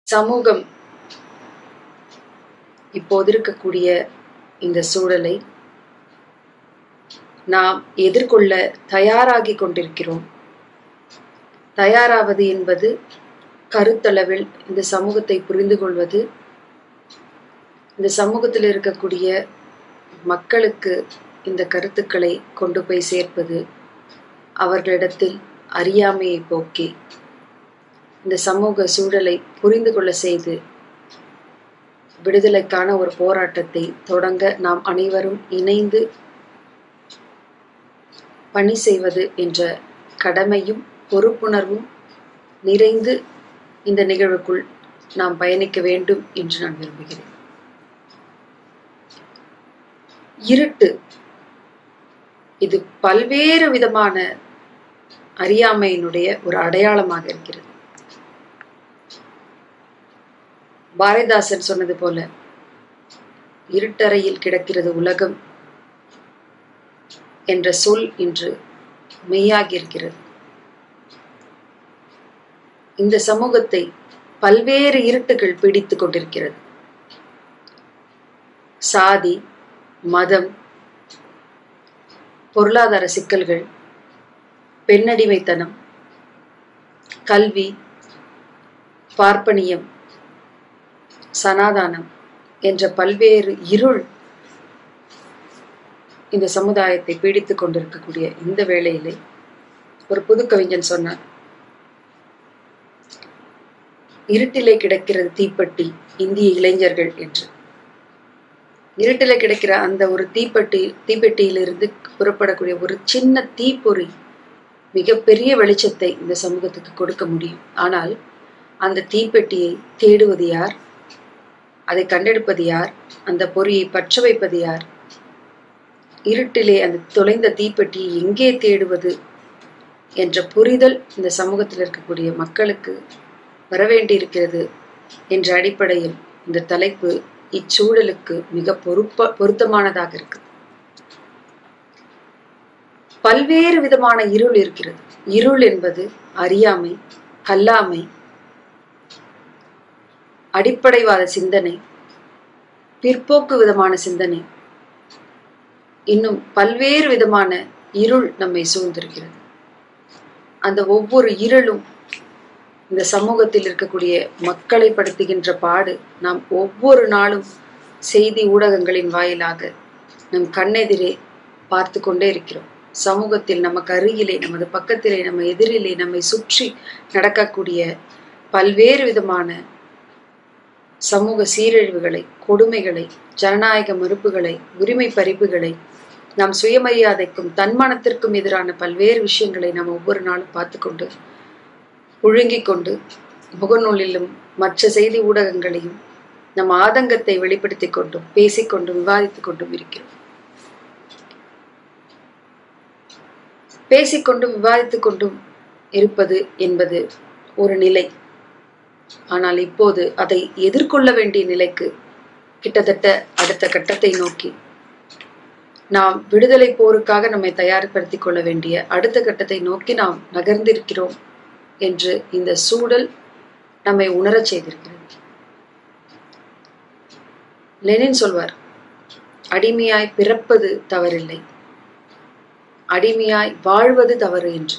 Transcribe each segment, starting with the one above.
சமூகம் இப்போது இருக்கக்கூடிய இந்த சூழலை நாம் எதிர்கொள்ள தயாராகி கொண்டிருக்கிறோம் தயாராவது என்பது கருத்தளவில் இந்த சமூகத்தை புரிந்து கொள்வது இந்த சமூகத்தில் இருக்கக்கூடிய மக்களுக்கு இந்த கருத்துக்களை கொண்டு போய் சேர்ப்பது அவர்களிடத்தில் அறியாமையை போக்கி இந்த சமூக சூழலை புரிந்து கொள்ள செய்து விடுதலைக்கான ஒரு போராட்டத்தை தொடங்க நாம் அனைவரும் இணைந்து பணி செய்வது என்ற கடமையும் பொறுப்புணர்வும் நிறைந்து இந்த நிகழ்வுக்குள் நாம் பயணிக்க வேண்டும் என்று நான் விரும்புகிறேன் இருட்டு இது பல்வேறு விதமான அறியாமையினுடைய ஒரு அடையாளமாக இருக்கிறது பாரதிதாசன் சொன்னது போல இருட்டறையில் கிடக்கிறது உலகம் என்ற சொல் இன்று மெய்யாகி இருக்கிறது இந்த சமூகத்தை பல்வேறு இருட்டுகள் பிடித்துக் கொண்டிருக்கிறது சாதி மதம் பொருளாதார சிக்கல்கள் பெண்ணடிமைத்தனம் கல்வி பார்ப்பனியம் சனாதானம் என்ற பல்வேறு இருள் இந்த சமுதாயத்தை பீடித்துக் கொண்டிருக்கக்கூடிய இந்த வேளையிலே ஒரு புது கவிஞன் சொன்னார் இருட்டிலே கிடக்கிறது தீப்பெட்டி இந்திய இளைஞர்கள் என்று இருட்டிலே கிடக்கிற அந்த ஒரு தீப்பெட்டி தீப்பெட்டியிலிருந்து புறப்படக்கூடிய ஒரு சின்ன தீப்பொறி மிகப்பெரிய வெளிச்சத்தை இந்த சமூகத்துக்கு கொடுக்க முடியும் ஆனால் அந்த தீப்பெட்டியை தேடுவது யார் அதை கண்டெடுப்பது யார் அந்த பொறியை பற்ற வைப்பது யார் இருட்டிலே அந்த தொலைந்த தீப்பெட்டியை எங்கே தேடுவது என்ற புரிதல் இந்த சமூகத்தில் இருக்கக்கூடிய மக்களுக்கு வரவேண்டியிருக்கிறது என்ற அடிப்படையில் இந்த தலைப்பு இச்சூழலுக்கு மிக பொறுப்ப பொருத்தமானதாக இருக்கு பல்வேறு விதமான இருள் இருக்கிறது இருள் என்பது அறியாமை கல்லாமை அடிப்படைவாத சிந்தனை பிற்போக்கு விதமான சிந்தனை இன்னும் பல்வேறு விதமான இருள் நம்மை சூழ்ந்திருக்கிறது அந்த ஒவ்வொரு இருளும் இந்த சமூகத்தில் இருக்கக்கூடிய மக்களை படுத்துகின்ற பாடு நாம் ஒவ்வொரு நாளும் செய்தி ஊடகங்களின் வாயிலாக நம் கண்ணெதிரே பார்த்து கொண்டே இருக்கிறோம் சமூகத்தில் நமக்கு அருகிலே நமது பக்கத்திலே நம்ம எதிரிலே நம்மை சுற்றி நடக்கக்கூடிய பல்வேறு விதமான சமூக சீரழிவுகளை கொடுமைகளை ஜனநாயக மறுப்புகளை உரிமை பறிப்புகளை நாம் சுயமரியாதைக்கும் தன்மானத்திற்கும் எதிரான பல்வேறு விஷயங்களை நாம் ஒவ்வொரு நாளும் பார்த்து கொண்டு புழுங்கிக் கொண்டு முகநூலிலும் மற்ற செய்தி ஊடகங்களையும் நம் ஆதங்கத்தை வெளிப்படுத்திக் கொண்டும் பேசிக்கொண்டும் விவாதித்துக் கொண்டும் இருக்கிறோம் பேசிக்கொண்டும் விவாதித்துக் கொண்டும் இருப்பது என்பது ஒரு நிலை ஆனால் இப்போது அதை எதிர்கொள்ள வேண்டிய நிலைக்கு கிட்டத்தட்ட அடுத்த கட்டத்தை நோக்கி நாம் விடுதலை போருக்காக நம்மை தயார்படுத்திக் கொள்ள வேண்டிய அடுத்த கட்டத்தை நோக்கி நாம் நகர்ந்திருக்கிறோம் என்று இந்த சூழல் நம்மை உணரச் செய்திருக்கிறது லெனின் சொல்வார் அடிமையாய் பிறப்பது தவறில்லை அடிமையாய் வாழ்வது தவறு என்று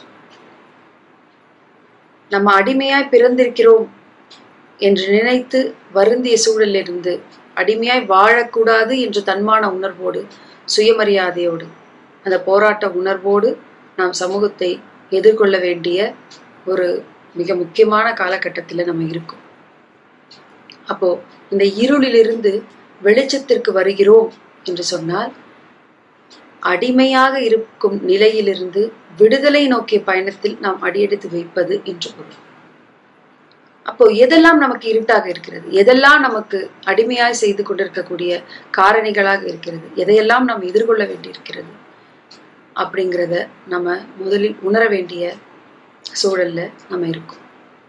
நம்ம அடிமையாய் பிறந்திருக்கிறோம் என்று நினைத்து வருந்திய சூழலிலிருந்து அடிமையாய் வாழக்கூடாது என்று தன்மான உணர்வோடு சுயமரியாதையோடு அந்த போராட்ட உணர்வோடு நாம் சமூகத்தை எதிர்கொள்ள வேண்டிய ஒரு மிக முக்கியமான காலகட்டத்தில் நம்ம இருக்கோம் அப்போ இந்த இருளிலிருந்து வெளிச்சத்திற்கு வருகிறோம் என்று சொன்னால் அடிமையாக இருக்கும் நிலையிலிருந்து விடுதலை நோக்கிய பயணத்தில் நாம் அடியெடுத்து வைப்பது என்று பொருள் அப்போ எதெல்லாம் நமக்கு இருட்டாக இருக்கிறது எதெல்லாம் நமக்கு அடிமையாய் செய்து கொண்டிருக்கக்கூடிய காரணிகளாக இருக்கிறது எதையெல்லாம் நாம் எதிர்கொள்ள வேண்டியிருக்கிறது அப்படிங்கிறத நம்ம முதலில் உணர வேண்டிய சூழல்ல நம்ம இருக்கோம்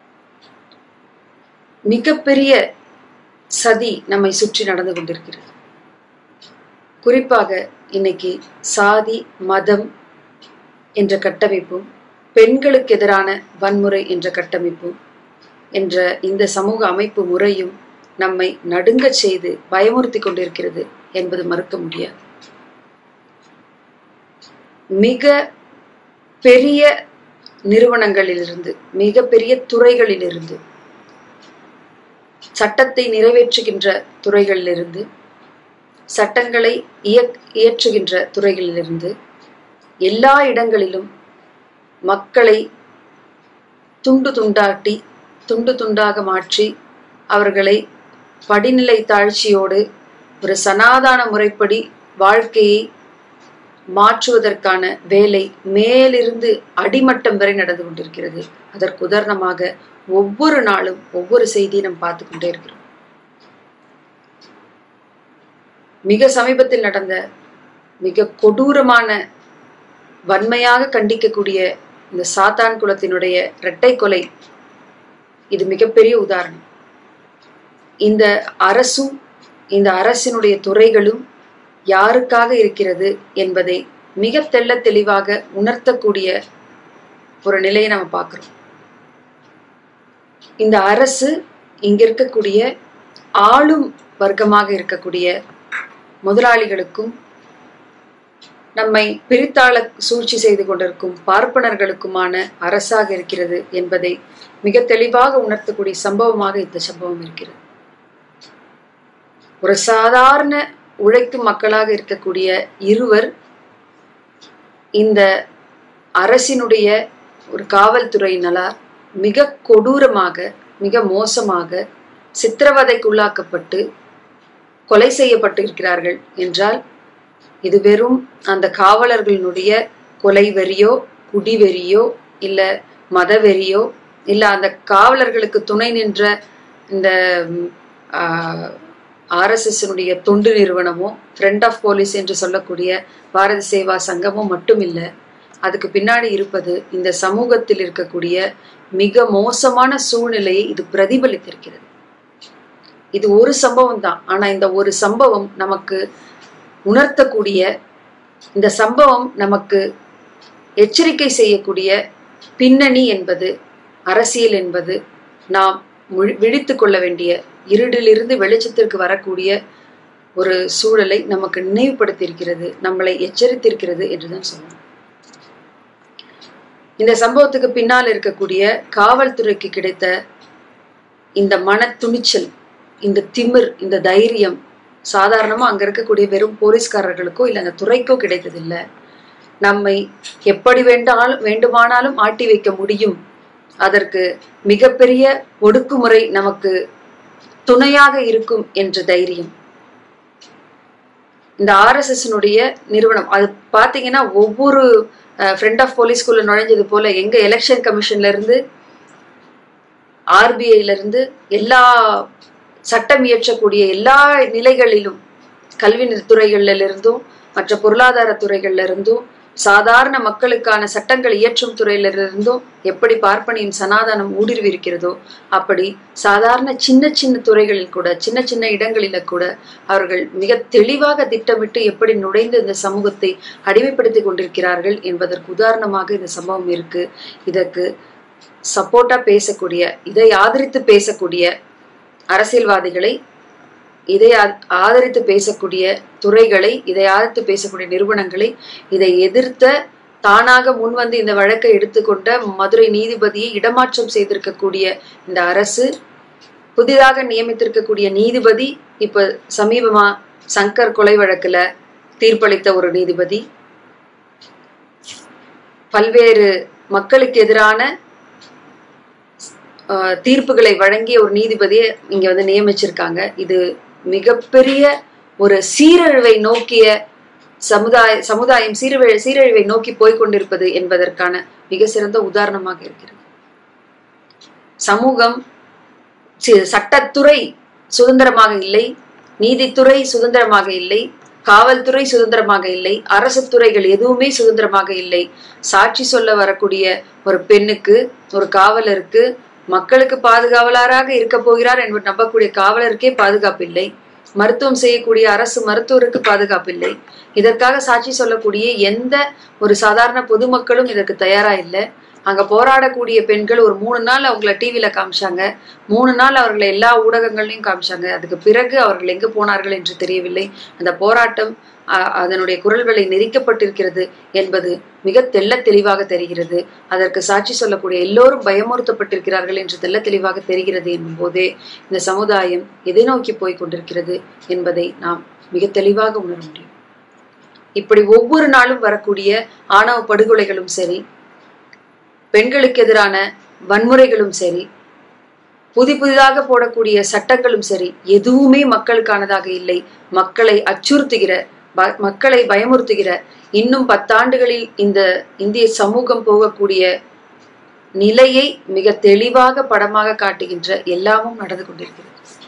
மிகப்பெரிய சதி நம்மை சுற்றி நடந்து கொண்டிருக்கிறது குறிப்பாக இன்னைக்கு சாதி மதம் என்ற கட்டமைப்பும் பெண்களுக்கு எதிரான வன்முறை என்ற கட்டமைப்பும் என்ற இந்த சமூக அமைப்பு முறையும் நம்மை நடுங்கச் செய்து பயமுறுத்தி கொண்டிருக்கிறது என்பது மறுக்க முடியாது மிக பெரிய நிறுவனங்களிலிருந்து மிக பெரிய துறைகளிலிருந்து சட்டத்தை நிறைவேற்றுகின்ற துறைகளிலிருந்து சட்டங்களை இயக் இயற்றுகின்ற துறைகளிலிருந்து எல்லா இடங்களிலும் மக்களை துண்டு துண்டாட்டி துண்டு துண்டாக மாற்றி அவர்களை படிநிலை தாழ்ச்சியோடு ஒரு சனாதான முறைப்படி வாழ்க்கையை மாற்றுவதற்கான வேலை மேலிருந்து அடிமட்டம் வரை நடந்து கொண்டிருக்கிறது அதற்கு உதாரணமாக ஒவ்வொரு நாளும் ஒவ்வொரு செய்தியை நாம் பார்த்து கொண்டே இருக்கிறோம் மிக சமீபத்தில் நடந்த மிக கொடூரமான வன்மையாக கண்டிக்கக்கூடிய இந்த சாத்தான் குலத்தினுடைய இரட்டை கொலை இது மிகப்பெரிய உதாரணம் இந்த அரசும் இந்த அரசினுடைய துறைகளும் யாருக்காக இருக்கிறது என்பதை மிக தெள்ள தெளிவாக உணர்த்தக்கூடிய ஒரு நிலையை நம்ம பார்க்கிறோம் இந்த அரசு இங்க இருக்கக்கூடிய ஆளும் வர்க்கமாக இருக்கக்கூடிய முதலாளிகளுக்கும் நம்மை பிரித்தாள சூழ்ச்சி செய்து கொண்டிருக்கும் பார்ப்பனர்களுக்குமான அரசாக இருக்கிறது என்பதை மிக தெளிவாக உணர்த்தக்கூடிய சம்பவமாக இந்த சம்பவம் இருக்கிறது ஒரு சாதாரண உழைக்கும் மக்களாக இருக்கக்கூடிய இருவர் இந்த அரசினுடைய ஒரு காவல்துறையினரால் மிக கொடூரமாக மிக மோசமாக சித்திரவதைக்குள்ளாக்கப்பட்டு கொலை செய்யப்பட்டு இருக்கிறார்கள் என்றால் இது வெறும் அந்த காவலர்களினுடைய கொலை வெறியோ குடிவெறியோ இல்ல மதவெறியோ இல்ல அந்த காவலர்களுக்கு துணை நின்ற இந்த ஆர்எஸ்எஸ்னுடைய தொண்டு நிறுவனமோ ஃப்ரெண்ட் ஆஃப் போலீஸ் என்று சொல்லக்கூடிய பாரத சேவா சங்கமோ மட்டும் இல்லை அதுக்கு பின்னாடி இருப்பது இந்த சமூகத்தில் இருக்கக்கூடிய மிக மோசமான சூழ்நிலையை இது பிரதிபலித்திருக்கிறது இது ஒரு சம்பவம் தான் ஆனா இந்த ஒரு சம்பவம் நமக்கு உணர்த்தக்கூடிய இந்த சம்பவம் நமக்கு எச்சரிக்கை செய்யக்கூடிய பின்னணி என்பது அரசியல் என்பது நாம் விழித்து கொள்ள வேண்டிய இருடிலிருந்து வெளிச்சத்திற்கு வரக்கூடிய ஒரு சூழலை நமக்கு நினைவுபடுத்தியிருக்கிறது நம்மளை எச்சரித்திருக்கிறது என்றுதான் சொல்லணும் இந்த சம்பவத்துக்கு பின்னால் இருக்கக்கூடிய காவல்துறைக்கு கிடைத்த இந்த மன துணிச்சல் இந்த திமிர் இந்த தைரியம் சாதாரணமா அங்க இருக்கக்கூடிய வெறும் போலீஸ்காரர்களுக்கோ இல்லை அந்த துறைக்கோ கிடைத்ததில்லை நம்மை எப்படி வேண்டாலும் வேண்டுமானாலும் ஆட்டி வைக்க முடியும் அதற்கு மிகப்பெரிய ஒடுக்குமுறை நமக்கு துணையாக இருக்கும் என்ற தைரியம் இந்த ஆர்எஸ்எஸ்னுடைய நிறுவனம் அது பார்த்தீங்கன்னா ஒவ்வொரு ஃப்ரெண்ட் ஆஃப் போலீஸ்குள்ள நுழைஞ்சது போல எங்க எலெக்ஷன் கமிஷன்ல இருந்து ஆர்பிஐல இருந்து எல்லா சட்டம் இயற்றக்கூடிய எல்லா நிலைகளிலும் கல்வி துறைகள்ல இருந்தும் மற்ற பொருளாதார துறைகள்ல இருந்தும் சாதாரண மக்களுக்கான சட்டங்கள் இயற்றும் துறையிலிருந்தும் எப்படி பார்ப்பனியின் சனாதனம் ஊடுருவி இருக்கிறதோ அப்படி சாதாரண சின்ன சின்ன துறைகளில் கூட சின்ன சின்ன இடங்களில கூட அவர்கள் மிக தெளிவாக திட்டமிட்டு எப்படி நுழைந்து இந்த சமூகத்தை அடிமைப்படுத்தி கொண்டிருக்கிறார்கள் என்பதற்கு உதாரணமாக இந்த சம்பவம் இருக்கு இதற்கு சப்போர்ட்டா பேசக்கூடிய இதை ஆதரித்து பேசக்கூடிய அரசியல்வாதிகளை இதை ஆதரித்து பேசக்கூடிய துறைகளை இதை ஆதரித்து பேசக்கூடிய நிறுவனங்களை இதை எதிர்த்த தானாக முன்வந்து இந்த வழக்கை எடுத்துக்கொண்ட மதுரை நீதிபதியை இடமாற்றம் செய்திருக்கக்கூடிய இந்த அரசு புதிதாக நியமித்திருக்கக்கூடிய நீதிபதி இப்ப சமீபமா சங்கர் கொலை வழக்குல தீர்ப்பளித்த ஒரு நீதிபதி பல்வேறு மக்களுக்கு எதிரான தீர்ப்புகளை வழங்கிய ஒரு நீதிபதியை இங்க வந்து நியமிச்சிருக்காங்க இது மிகப்பெரிய ஒரு சீரழிவை நோக்கிய சமுதாய சமுதாயம் சீரழி சீரழிவை நோக்கி போய்கொண்டிருப்பது என்பதற்கான மிக சிறந்த உதாரணமாக இருக்கிறது சமூகம் சட்டத்துறை சுதந்திரமாக இல்லை நீதித்துறை சுதந்திரமாக இல்லை காவல்துறை சுதந்திரமாக இல்லை அரசு துறைகள் எதுவுமே சுதந்திரமாக இல்லை சாட்சி சொல்ல வரக்கூடிய ஒரு பெண்ணுக்கு ஒரு காவலருக்கு மக்களுக்கு பாதுகாவலராக இருக்க போகிறார் என்று நம்பக்கூடிய காவலருக்கே பாதுகாப்பு இல்லை மருத்துவம் செய்யக்கூடிய அரசு மருத்துவருக்கு பாதுகாப்பு இல்லை இதற்காக சாட்சி சொல்லக்கூடிய எந்த ஒரு சாதாரண பொதுமக்களும் இதற்கு தயாரா இல்லை அங்க போராடக்கூடிய பெண்கள் ஒரு மூணு நாள் அவங்கள டிவியில காமிச்சாங்க மூணு நாள் அவர்களை எல்லா ஊடகங்கள்லையும் காமிச்சாங்க அதுக்கு பிறகு அவர்கள் எங்கு போனார்கள் என்று தெரியவில்லை அந்த போராட்டம் அ- அதனுடைய குரல்களை நெரிக்கப்பட்டிருக்கிறது என்பது மிக தெள்ள தெளிவாக தெரிகிறது அதற்கு சாட்சி சொல்லக்கூடிய எல்லோரும் பயமுறுத்தப்பட்டிருக்கிறார்கள் என்று தெள்ள தெளிவாக தெரிகிறது என்னும் போதே இந்த சமுதாயம் எதை நோக்கி போய் கொண்டிருக்கிறது என்பதை நாம் மிக தெளிவாக உணர முடியும் இப்படி ஒவ்வொரு நாளும் வரக்கூடிய ஆணவ படுகொலைகளும் சரி பெண்களுக்கு எதிரான வன்முறைகளும் சரி புதி புதிதாக போடக்கூடிய சட்டங்களும் சரி எதுவுமே மக்களுக்கானதாக இல்லை மக்களை அச்சுறுத்துகிற ப- மக்களை பயமுறுத்துகிற இன்னும் பத்தாண்டுகளில் இந்த இந்திய சமூகம் போகக்கூடிய நிலையை மிக தெளிவாக படமாக காட்டுகின்ற எல்லாமும் நடந்து கொண்டிருக்கிறது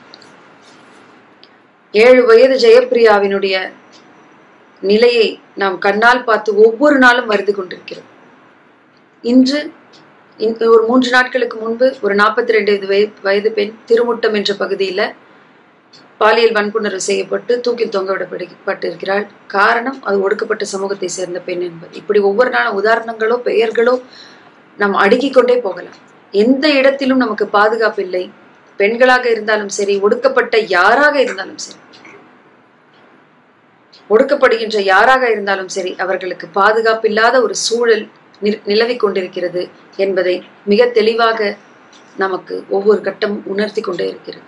ஏழு வயது ஜெயப்பிரியாவினுடைய நிலையை நாம் கண்ணால் பார்த்து ஒவ்வொரு நாளும் வருது கொண்டிருக்கிறோம் இன்று இந்த ஒரு மூன்று நாட்களுக்கு முன்பு ஒரு நாற்பத்தி ரெண்டு வயது பெண் திருமுட்டம் என்ற பகுதியில பாலியல் வன்புணர்வு செய்யப்பட்டு தூக்கில் தொங்க விடப்பட்டிருக்கிறாள் காரணம் அது ஒடுக்கப்பட்ட சமூகத்தை சேர்ந்த பெண் என்பது இப்படி ஒவ்வொரு நாளும் உதாரணங்களோ பெயர்களோ நாம் அடுக்கிக் கொண்டே போகலாம் எந்த இடத்திலும் நமக்கு பாதுகாப்பு இல்லை பெண்களாக இருந்தாலும் சரி ஒடுக்கப்பட்ட யாராக இருந்தாலும் சரி ஒடுக்கப்படுகின்ற யாராக இருந்தாலும் சரி அவர்களுக்கு பாதுகாப்பில்லாத ஒரு சூழல் நில்- நிலவிக் கொண்டிருக்கிறது என்பதை மிக தெளிவாக நமக்கு ஒவ்வொரு கட்டமும் உணர்த்தி கொண்டே இருக்கிறது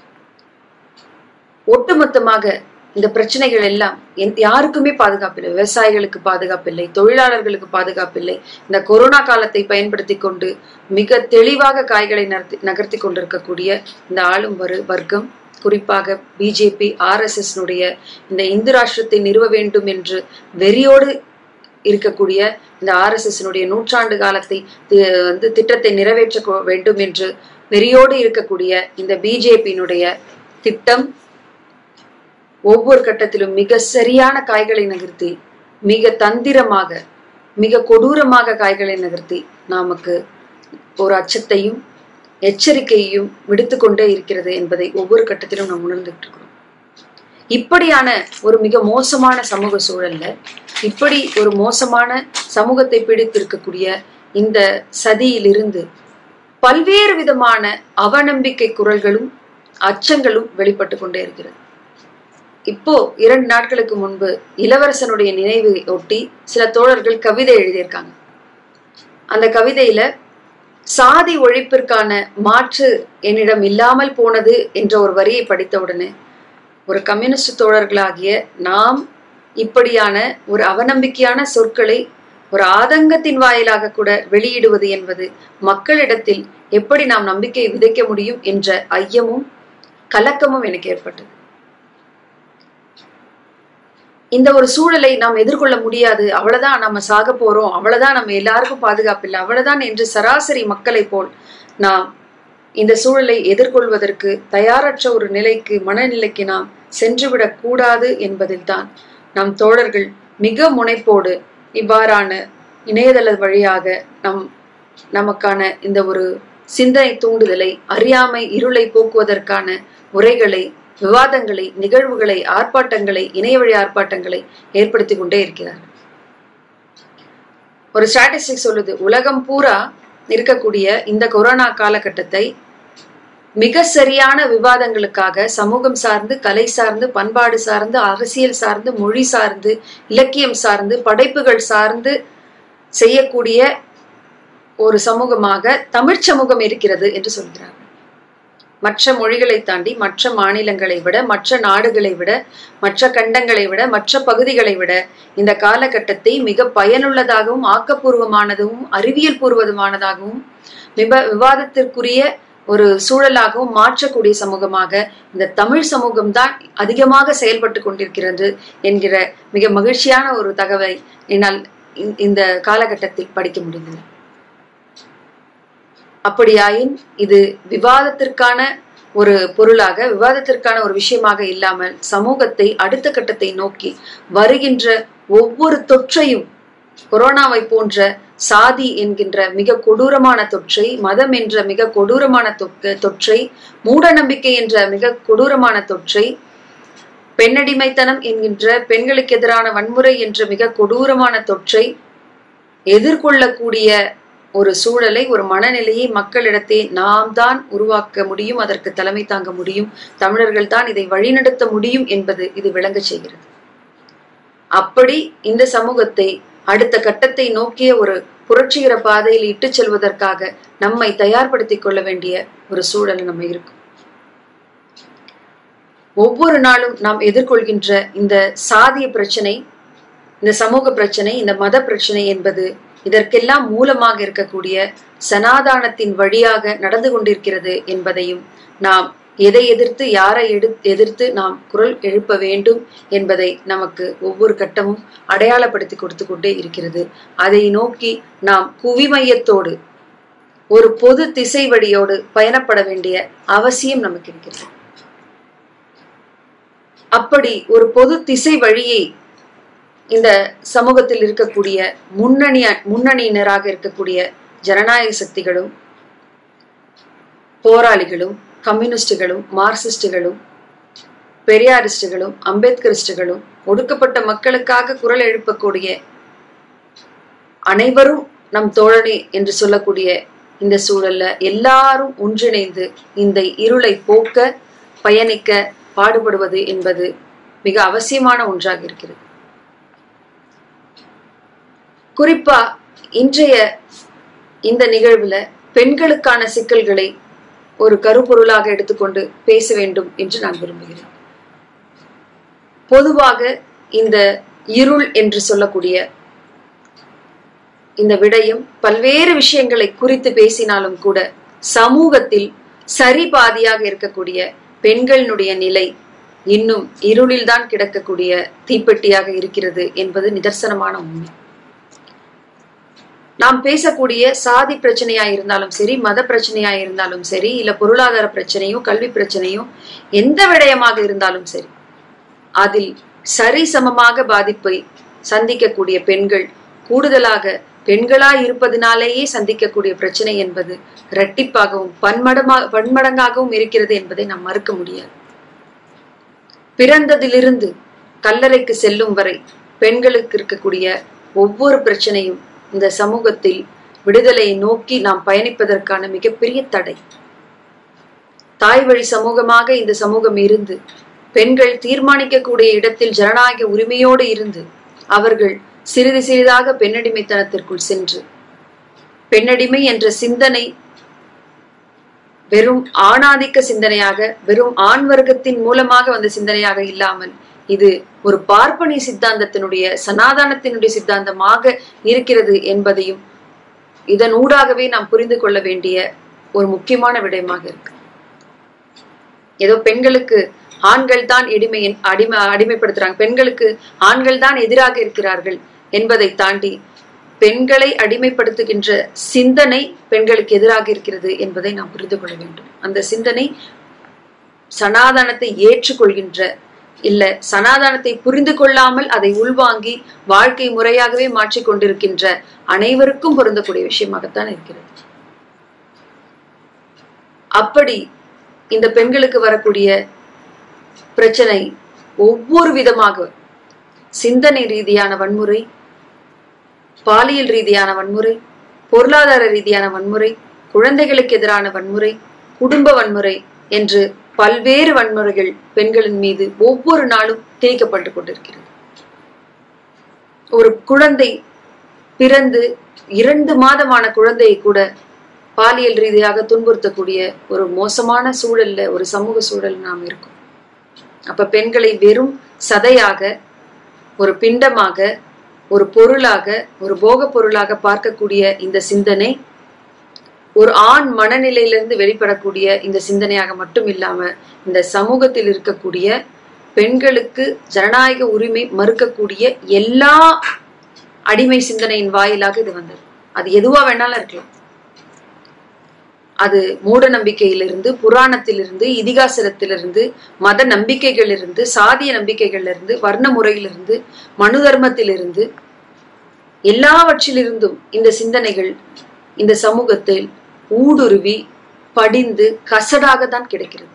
ஒட்டுமொத்தமாக இந்த பிரச்சனைகள் எல்லாம் எந்த- யாருக்குமே பாதுகாப்பில்லை விவசாயிகளுக்கு பாதுகாப்பில்லை தொழிலாளர்களுக்கு பாதுகாப்பில்லை இந்த கொரோனா காலத்தை பயன்படுத்தி கொண்டு மிக தெளிவாக காய்களை நகர்த்தி நகர்த்தி கொண்டிருக்கக்கூடிய இந்த ஆளும் வரு வர்க்கம் குறிப்பாக பிஜேபி ஆர்எஸ்எஸ்னுடைய இந்த இந்து ராஷ்டிரத்தை நிறுவ வேண்டும் என்று வெறியோடு இருக்கக்கூடிய இந்த ஆர்எஸ்எஸ்னுடைய நூற்றாண்டு காலத்தை தி- வந்து திட்டத்தை நிறைவேற்ற கொ- வேண்டும் என்று வெறியோடு இருக்கக்கூடிய இந்த பிஜேபியினுடைய திட்டம் ஒவ்வொரு கட்டத்திலும் மிக சரியான காய்களை நகர்த்தி மிக தந்திரமாக மிக கொடூரமாக காய்களை நகர்த்தி நமக்கு ஒரு அச்சத்தையும் எச்சரிக்கையையும் விடுத்துக்கொண்டே இருக்கிறது என்பதை ஒவ்வொரு கட்டத்திலும் நாம் உணர்ந்துட்டு இருக்கிறோம் இப்படியான ஒரு மிக மோசமான சமூக சூழல்ல இப்படி ஒரு மோசமான சமூகத்தை பிடித்திருக்கக்கூடிய இந்த சதியிலிருந்து பல்வேறு விதமான அவநம்பிக்கை குரல்களும் அச்சங்களும் வெளிப்பட்டு கொண்டே இருக்கிறது இப்போ இரண்டு நாட்களுக்கு முன்பு இளவரசனுடைய நினைவை ஒட்டி சில தோழர்கள் கவிதை எழுதியிருக்காங்க அந்த கவிதையில சாதி ஒழிப்பிற்கான மாற்று என்னிடம் இல்லாமல் போனது என்ற ஒரு வரியை படித்த உடனே ஒரு கம்யூனிஸ்ட் தோழர்களாகிய நாம் இப்படியான ஒரு அவநம்பிக்கையான சொற்களை ஒரு ஆதங்கத்தின் வாயிலாக கூட வெளியிடுவது என்பது மக்களிடத்தில் எப்படி நாம் நம்பிக்கையை விதைக்க முடியும் என்ற ஐயமும் கலக்கமும் எனக்கு ஏற்பட்டது இந்த ஒரு சூழலை நாம் எதிர்கொள்ள முடியாது அவ்வளவுதான் நம்ம சாக போறோம் அவ்வளவுதான் நம்ம எல்லாருக்கும் பாதுகாப்பு இல்லை அவ்வளவுதான் என்று சராசரி மக்களை போல் நாம் இந்த சூழலை எதிர்கொள்வதற்கு தயாரற்ற ஒரு நிலைக்கு மனநிலைக்கு நாம் சென்றுவிடக் கூடாது என்பதில்தான் நம் தோழர்கள் மிக முனைப்போடு இவ்வாறான இணையதள வழியாக நம் நமக்கான இந்த ஒரு சிந்தனை தூண்டுதலை அறியாமை இருளை போக்குவதற்கான உரைகளை விவாதங்களை நிகழ்வுகளை ஆர்ப்பாட்டங்களை இணையவழி ஆர்ப்பாட்டங்களை ஏற்படுத்தி கொண்டே இருக்கிறார்கள் ஒரு ஸ்டாட்டிஸ்டிக் சொல்லுது உலகம் பூரா இருக்கக்கூடிய இந்த கொரோனா காலகட்டத்தை மிக சரியான விவாதங்களுக்காக சமூகம் சார்ந்து கலை சார்ந்து பண்பாடு சார்ந்து அரசியல் சார்ந்து மொழி சார்ந்து இலக்கியம் சார்ந்து படைப்புகள் சார்ந்து செய்யக்கூடிய ஒரு சமூகமாக தமிழ் சமூகம் இருக்கிறது என்று சொல்கிறார்கள் மற்ற மொழிகளை தாண்டி மற்ற மாநிலங்களை விட மற்ற நாடுகளை விட மற்ற கண்டங்களை விட மற்ற பகுதிகளை விட இந்த காலகட்டத்தை மிக பயனுள்ளதாகவும் ஆக்கப்பூர்வமானதும் அறிவியல் பூர்வமானதாகவும் விவ விவாதத்திற்குரிய ஒரு சூழலாகவும் மாற்றக்கூடிய சமூகமாக இந்த தமிழ் சமூகம் தான் அதிகமாக செயல்பட்டு கொண்டிருக்கிறது என்கிற மிக மகிழ்ச்சியான ஒரு தகவலை என்னால் இந்த- இந்த காலகட்டத்தில் படிக்க முடிந்தது அப்படியாயின் இது விவாதத்திற்கான ஒரு பொருளாக விவாதத்திற்கான ஒரு விஷயமாக இல்லாமல் சமூகத்தை அடுத்த கட்டத்தை நோக்கி வருகின்ற ஒவ்வொரு தொற்றையும் கொரோனாவை போன்ற சாதி என்கின்ற மிக கொடூரமான தொற்றை மதம் என்ற மிக கொடூரமான தொற்று தொற்றை மூடநம்பிக்கை என்ற மிக கொடூரமான தொற்றை பெண்ணடிமைத்தனம் என்கின்ற பெண்களுக்கு எதிரான வன்முறை என்ற மிக கொடூரமான தொற்றை எதிர்கொள்ளக்கூடிய ஒரு சூழலை ஒரு மனநிலையை மக்களிடத்தே நாம் தான் உருவாக்க முடியும் அதற்கு தலைமை தாங்க முடியும் தமிழர்கள் தான் இதை வழிநடத்த முடியும் என்பது இது விளங்க செய்கிறது அப்படி இந்த சமூகத்தை அடுத்த கட்டத்தை நோக்கிய ஒரு புரட்சிகர பாதையில் இட்டு செல்வதற்காக நம்மை தயார்படுத்திக் கொள்ள வேண்டிய ஒரு சூழல் நம்ம இருக்கும் ஒவ்வொரு நாளும் நாம் எதிர்கொள்கின்ற இந்த சாதிய பிரச்சனை இந்த சமூக பிரச்சனை இந்த மத பிரச்சனை என்பது இதற்கெல்லாம் மூலமாக இருக்கக்கூடிய சனாதானத்தின் வழியாக நடந்து கொண்டிருக்கிறது என்பதையும் நாம் எதை எதிர்த்து யாரை எடு எதிர்த்து நாம் குரல் எழுப்ப வேண்டும் என்பதை நமக்கு ஒவ்வொரு கட்டமும் அடையாளப்படுத்தி கொடுத்து கொண்டே இருக்கிறது அதை நோக்கி நாம் குவிமையத்தோடு ஒரு பொது திசை வழியோடு பயணப்பட வேண்டிய அவசியம் நமக்கு இருக்கிறது அப்படி ஒரு பொது திசை வழியை இந்த சமூகத்தில் இருக்கக்கூடிய முன்னணி முன்னணியினராக இருக்கக்கூடிய ஜனநாயக சக்திகளும் போராளிகளும் கம்யூனிஸ்டுகளும் மார்க்சிஸ்டுகளும் பெரியாரிஸ்டுகளும் அம்பேத்கரிஸ்டுகளும் ஒடுக்கப்பட்ட மக்களுக்காக குரல் எழுப்பக்கூடிய அனைவரும் நம் தோழனே என்று சொல்லக்கூடிய இந்த சூழல்ல எல்லாரும் ஒன்றிணைந்து இந்த இருளை போக்க பயணிக்க பாடுபடுவது என்பது மிக அவசியமான ஒன்றாக இருக்கிறது குறிப்பா இன்றைய இந்த நிகழ்வுல பெண்களுக்கான சிக்கல்களை ஒரு கருப்பொருளாக எடுத்துக்கொண்டு பேச வேண்டும் என்று நான் விரும்புகிறேன் பொதுவாக இந்த இருள் என்று சொல்லக்கூடிய இந்த விடயம் பல்வேறு விஷயங்களை குறித்து பேசினாலும் கூட சமூகத்தில் சரி பாதியாக இருக்கக்கூடிய பெண்களினுடைய நிலை இன்னும் இருளில்தான் கிடக்கக்கூடிய தீப்பெட்டியாக இருக்கிறது என்பது நிதர்சனமான உண்மை நாம் பேசக்கூடிய சாதி பிரச்சனையா இருந்தாலும் சரி மத பிரச்சனையா இருந்தாலும் சரி இல்ல பொருளாதார பிரச்சனையும் கல்வி பிரச்சனையும் எந்த விடயமாக இருந்தாலும் சரி அதில் சரிசமமாக பாதிப்பை சந்திக்கக்கூடிய பெண்கள் கூடுதலாக பெண்களாய் இருப்பதனாலேயே சந்திக்கக்கூடிய பிரச்சனை என்பது இரட்டிப்பாகவும் பன்மடமா பன்மடங்காகவும் இருக்கிறது என்பதை நாம் மறுக்க முடியாது பிறந்ததிலிருந்து கல்லறைக்கு செல்லும் வரை பெண்களுக்கு இருக்கக்கூடிய ஒவ்வொரு பிரச்சனையும் இந்த சமூகத்தில் விடுதலையை நோக்கி நாம் பயணிப்பதற்கான மிகப்பெரிய தடை தாய் வழி சமூகமாக இந்த சமூகம் இருந்து பெண்கள் தீர்மானிக்கக்கூடிய இடத்தில் ஜனநாயக உரிமையோடு இருந்து அவர்கள் சிறிது சிறிதாக பெண்ணடிமைத்தனத்திற்குள் சென்று பெண்ணடிமை என்ற சிந்தனை வெறும் ஆணாதிக்க சிந்தனையாக வெறும் ஆண் வர்க்கத்தின் மூலமாக வந்த சிந்தனையாக இல்லாமல் இது ஒரு பார்ப்பனி சித்தாந்தத்தினுடைய சனாதானத்தினுடைய சித்தாந்தமாக இருக்கிறது என்பதையும் இதன் ஊடாகவே நாம் புரிந்து கொள்ள வேண்டிய ஒரு முக்கியமான விடயமாக இருக்கு ஏதோ பெண்களுக்கு ஆண்கள் தான் எடிமை அடிமை அடிமைப்படுத்துறாங்க பெண்களுக்கு ஆண்கள் தான் எதிராக இருக்கிறார்கள் என்பதை தாண்டி பெண்களை அடிமைப்படுத்துகின்ற சிந்தனை பெண்களுக்கு எதிராக இருக்கிறது என்பதை நாம் புரிந்து கொள்ள வேண்டும் அந்த சிந்தனை சனாதனத்தை ஏற்றுக்கொள்கின்ற இல்ல சனாதனத்தை புரிந்து கொள்ளாமல் அதை உள்வாங்கி வாழ்க்கை முறையாகவே மாற்றிக் கொண்டிருக்கின்ற அனைவருக்கும் பொருந்தக்கூடிய விஷயமாகத்தான் இருக்கிறது அப்படி இந்த பெண்களுக்கு வரக்கூடிய பிரச்சனை ஒவ்வொரு விதமாக சிந்தனை ரீதியான வன்முறை பாலியல் ரீதியான வன்முறை பொருளாதார ரீதியான வன்முறை குழந்தைகளுக்கு எதிரான வன்முறை குடும்ப வன்முறை என்று பல்வேறு வன்முறைகள் பெண்களின் மீது ஒவ்வொரு நாளும் திணிக்கப்பட்டு கொண்டிருக்கிறது ஒரு குழந்தை பிறந்து இரண்டு மாதமான குழந்தையை கூட பாலியல் ரீதியாக துன்புறுத்தக்கூடிய ஒரு மோசமான சூழல்ல ஒரு சமூக சூழல் நாம் இருக்கும் அப்ப பெண்களை வெறும் சதையாக ஒரு பிண்டமாக ஒரு பொருளாக ஒரு போக பொருளாக பார்க்கக்கூடிய இந்த சிந்தனை ஒரு ஆண் மனநிலையிலிருந்து வெளிப்படக்கூடிய இந்த சிந்தனையாக மட்டும் இல்லாம இந்த சமூகத்தில் இருக்கக்கூடிய பெண்களுக்கு ஜனநாயக உரிமை மறுக்கக்கூடிய எல்லா அடிமை சிந்தனையின் வாயிலாக இது வந்தது அது எதுவா வேணாலும் இருக்கலாம் அது மூட நம்பிக்கையிலிருந்து புராணத்திலிருந்து இதிகாசத்திலிருந்து மத நம்பிக்கைகளிலிருந்து சாதிய நம்பிக்கைகளிலிருந்து வர்ண முறையிலிருந்து மனு தர்மத்திலிருந்து எல்லாவற்றிலிருந்தும் இந்த சிந்தனைகள் இந்த சமூகத்தில் ஊடுருவி படிந்து கசடாக தான் கிடைக்கிறது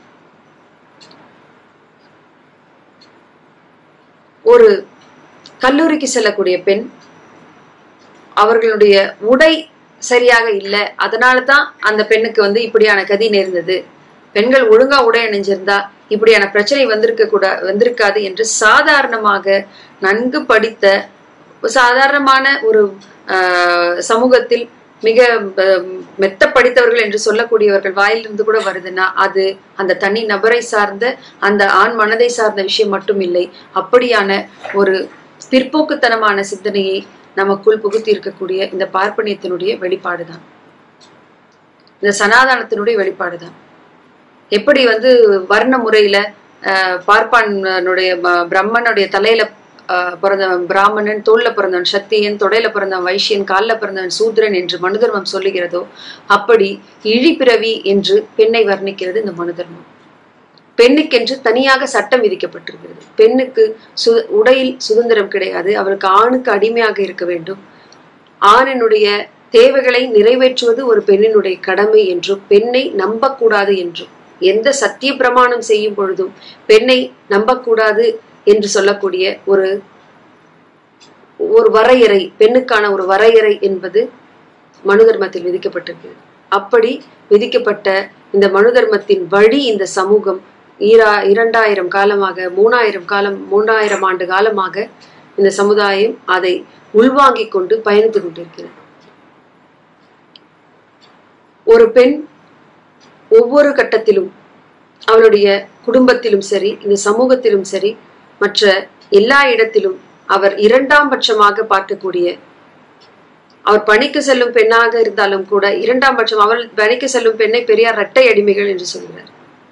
ஒரு கல்லூரிக்கு செல்லக்கூடிய பெண் அவர்களுடைய உடை சரியாக இல்லை அதனால தான் அந்த பெண்ணுக்கு வந்து இப்படியான கதி நேர்ந்தது பெண்கள் ஒழுங்கா உடை அணிஞ்சிருந்தா இப்படியான பிரச்சனை வந்திருக்க கூட வந்திருக்காது என்று சாதாரணமாக நன்கு படித்த சாதாரணமான ஒரு ஆஹ், சமூகத்தில் மிக ஆஹ், மெத்த படித்தவர்கள் என்று சொல்லக்கூடியவர்கள் வாயிலிருந்து கூட வருதுன்னா அது அந்த தனி நபரை சார்ந்த அந்த ஆண் மனதை சார்ந்த விஷயம் மட்டும் இல்லை அப்படியான ஒரு பிற்போக்குத்தனமான சிந்தனையை நமக்குள் புகுத்தி இருக்கக்கூடிய இந்த பார்ப்பனியத்தினுடைய வெளிப்பாடுதான் இந்த சனாதனத்தினுடைய வெளிப்பாடுதான் எப்படி வந்து வர்ண முறையில ஆஹ், பார்ப்பானுடைய ப- பிரம்மனுடைய தலையில ஆஹ், பிறந்தவன் பிராமணன் தோல்ல பிறந்தவன் சத்தியன் தொடையில பிறந்தவன் வைஷ்யன் கால்ல பிறந்தவன் சூத்ரன் என்று மனுதர்மம் சொல்லுகிறதோ அப்படி இழிபிறவி என்று பெண்ணை வர்ணிக்கிறது இந்த மனுதர்மம் பெண்ணுக்கென்று தனியாக சட்டம் விதிக்கப்பட்டிருக்கிறது பெண்ணுக்கு சு உடையில் சுதந்திரம் கிடையாது அவளுக்கு ஆணுக்கு அடிமையாக இருக்க வேண்டும் ஆணினுடைய தேவைகளை நிறைவேற்றுவது ஒரு பெண்ணினுடைய கடமை என்றும் பெண்ணை நம்பக்கூடாது என்றும் எந்த சத்திய பிரமாணம் செய்யும் பொழுதும் பெண்ணை நம்பக்கூடாது என்று சொல்லக்கூடிய ஒரு ஒரு வரையறை பெண்ணுக்கான ஒரு வரையறை என்பது மனு தர்மத்தில் விதிக்கப்பட்டிருக்கிறது அப்படி விதிக்கப்பட்ட இந்த மனு தர்மத்தின் வழி இந்த சமூகம் ஈரா இரண்டாயிரம் காலமாக மூணாயிரம் காலம் மூணாயிரம் ஆண்டு காலமாக இந்த சமுதாயம் அதை உள்வாங்கிக் கொண்டு பயணித்து கொண்டிருக்கிறது ஒரு பெண் ஒவ்வொரு கட்டத்திலும் அவளுடைய குடும்பத்திலும் சரி இந்த சமூகத்திலும் சரி மற்ற எல்லா இடத்திலும் அவர் இரண்டாம் பட்சமாக பார்க்கக்கூடிய அவர் பணிக்கு செல்லும் பெண்ணாக இருந்தாலும் கூட இரண்டாம் பட்சம் அவள் பணிக்கு செல்லும் பெண்ணை பெரியார் இரட்டை அடிமைகள் என்று சொல்கிறார்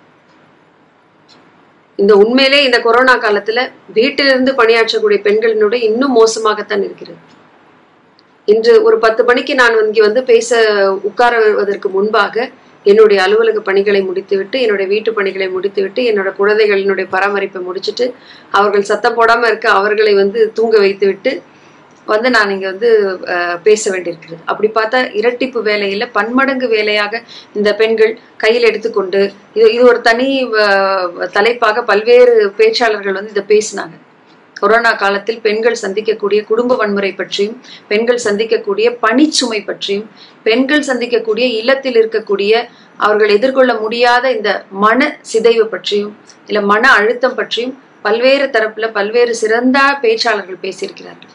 இந்த உண்மையிலே இந்த கொரோனா காலத்துல வீட்டிலிருந்து பணியாற்றக்கூடிய பெண்களினுடைய இன்னும் மோசமாகத்தான் இருக்கிறது இன்று ஒரு பத்து மணிக்கு நான் இங்கே வந்து பேச உட்காருவதற்கு முன்பாக என்னுடைய அலுவலக பணிகளை முடித்துவிட்டு என்னுடைய வீட்டு பணிகளை முடித்துவிட்டு என்னோட குழந்தைகளினுடைய பராமரிப்பை முடிச்சிட்டு அவர்கள் சத்தம் போடாம இருக்க அவர்களை வந்து தூங்க வைத்துவிட்டு வந்து நான் இங்க வந்து அஹ், பேச வேண்டியிருக்கிறது அப்படி பார்த்தா இரட்டிப்பு வேலையில பன்மடங்கு வேலையாக இந்த பெண்கள் கையில் எடுத்துக்கொண்டு இது இது ஒரு தனி அஹ், தலைப்பாக பல்வேறு பேச்சாளர்கள் வந்து இதை பேசினாங்க கொரோனா காலத்தில் பெண்கள் சந்திக்கக்கூடிய குடும்ப வன்முறை பற்றியும் பெண்கள் சந்திக்கக்கூடிய பணிச்சுமை பற்றியும் பெண்கள் சந்திக்கக்கூடிய இல்லத்தில் இருக்கக்கூடிய அவர்கள் எதிர்கொள்ள முடியாத இந்த மன சிதைவு பற்றியும் இல்ல மன அழுத்தம் பற்றியும் பல்வேறு தரப்புல பல்வேறு சிறந்த பேச்சாளர்கள் பேசியிருக்கிறார்கள்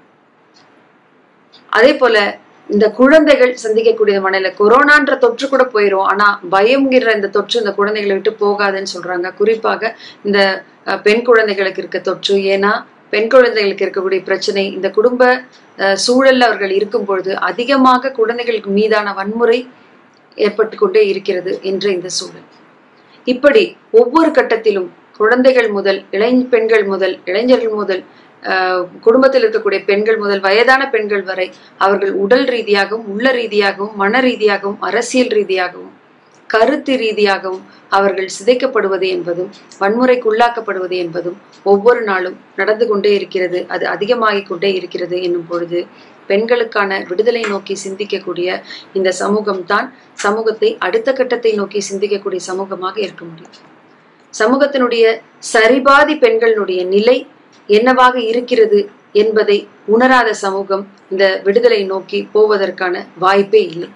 அதே போல இந்த குழந்தைகள் சந்திக்கக்கூடிய மனநிலை கொரோனான்ற தொற்று கூட போயிரும் ஆனா பயம்ங்கிற இந்த தொற்று இந்த குழந்தைகளை விட்டு போகாதுன்னு சொல்றாங்க குறிப்பாக இந்த அஹ், பெண் குழந்தைகளுக்கு இருக்க தொற்று ஏன்னா பெண் குழந்தைகளுக்கு இருக்கக்கூடிய பிரச்சனை இந்த குடும்ப அஹ், சூழல்ல அவர்கள் இருக்கும் பொழுது அதிகமாக குழந்தைகளுக்கு மீதான வன்முறை ஏற்பட்டு கொண்டே இருக்கிறது என்ற இந்த சூழல் இப்படி ஒவ்வொரு கட்டத்திலும் குழந்தைகள் முதல் இளை பெண்கள் முதல் இளைஞர்கள் முதல் ஆஹ், குடும்பத்தில் இருக்கக்கூடிய பெண்கள் முதல் வயதான பெண்கள் வரை அவர்கள் உடல் ரீதியாகவும் உள்ள ரீதியாகவும் மன ரீதியாகவும் அரசியல் ரீதியாகவும் கருத்து ரீதியாகவும் அவர்கள் சிதைக்கப்படுவது என்பதும் வன்முறைக்கு உள்ளாக்கப்படுவது என்பதும் ஒவ்வொரு நாளும் நடந்து கொண்டே இருக்கிறது அது அதிகமாகிக் கொண்டே இருக்கிறது என்னும் பொழுது பெண்களுக்கான விடுதலை நோக்கி சிந்திக்கக்கூடிய இந்த சமூகம்தான் சமூகத்தை அடுத்த கட்டத்தை நோக்கி சிந்திக்கக்கூடிய சமூகமாக இருக்க முடியும் சமூகத்தினுடைய சரிபாதி பெண்களினுடைய நிலை என்னவாக இருக்கிறது என்பதை உணராத சமூகம் இந்த விடுதலை நோக்கி போவதற்கான வாய்ப்பே இல்லை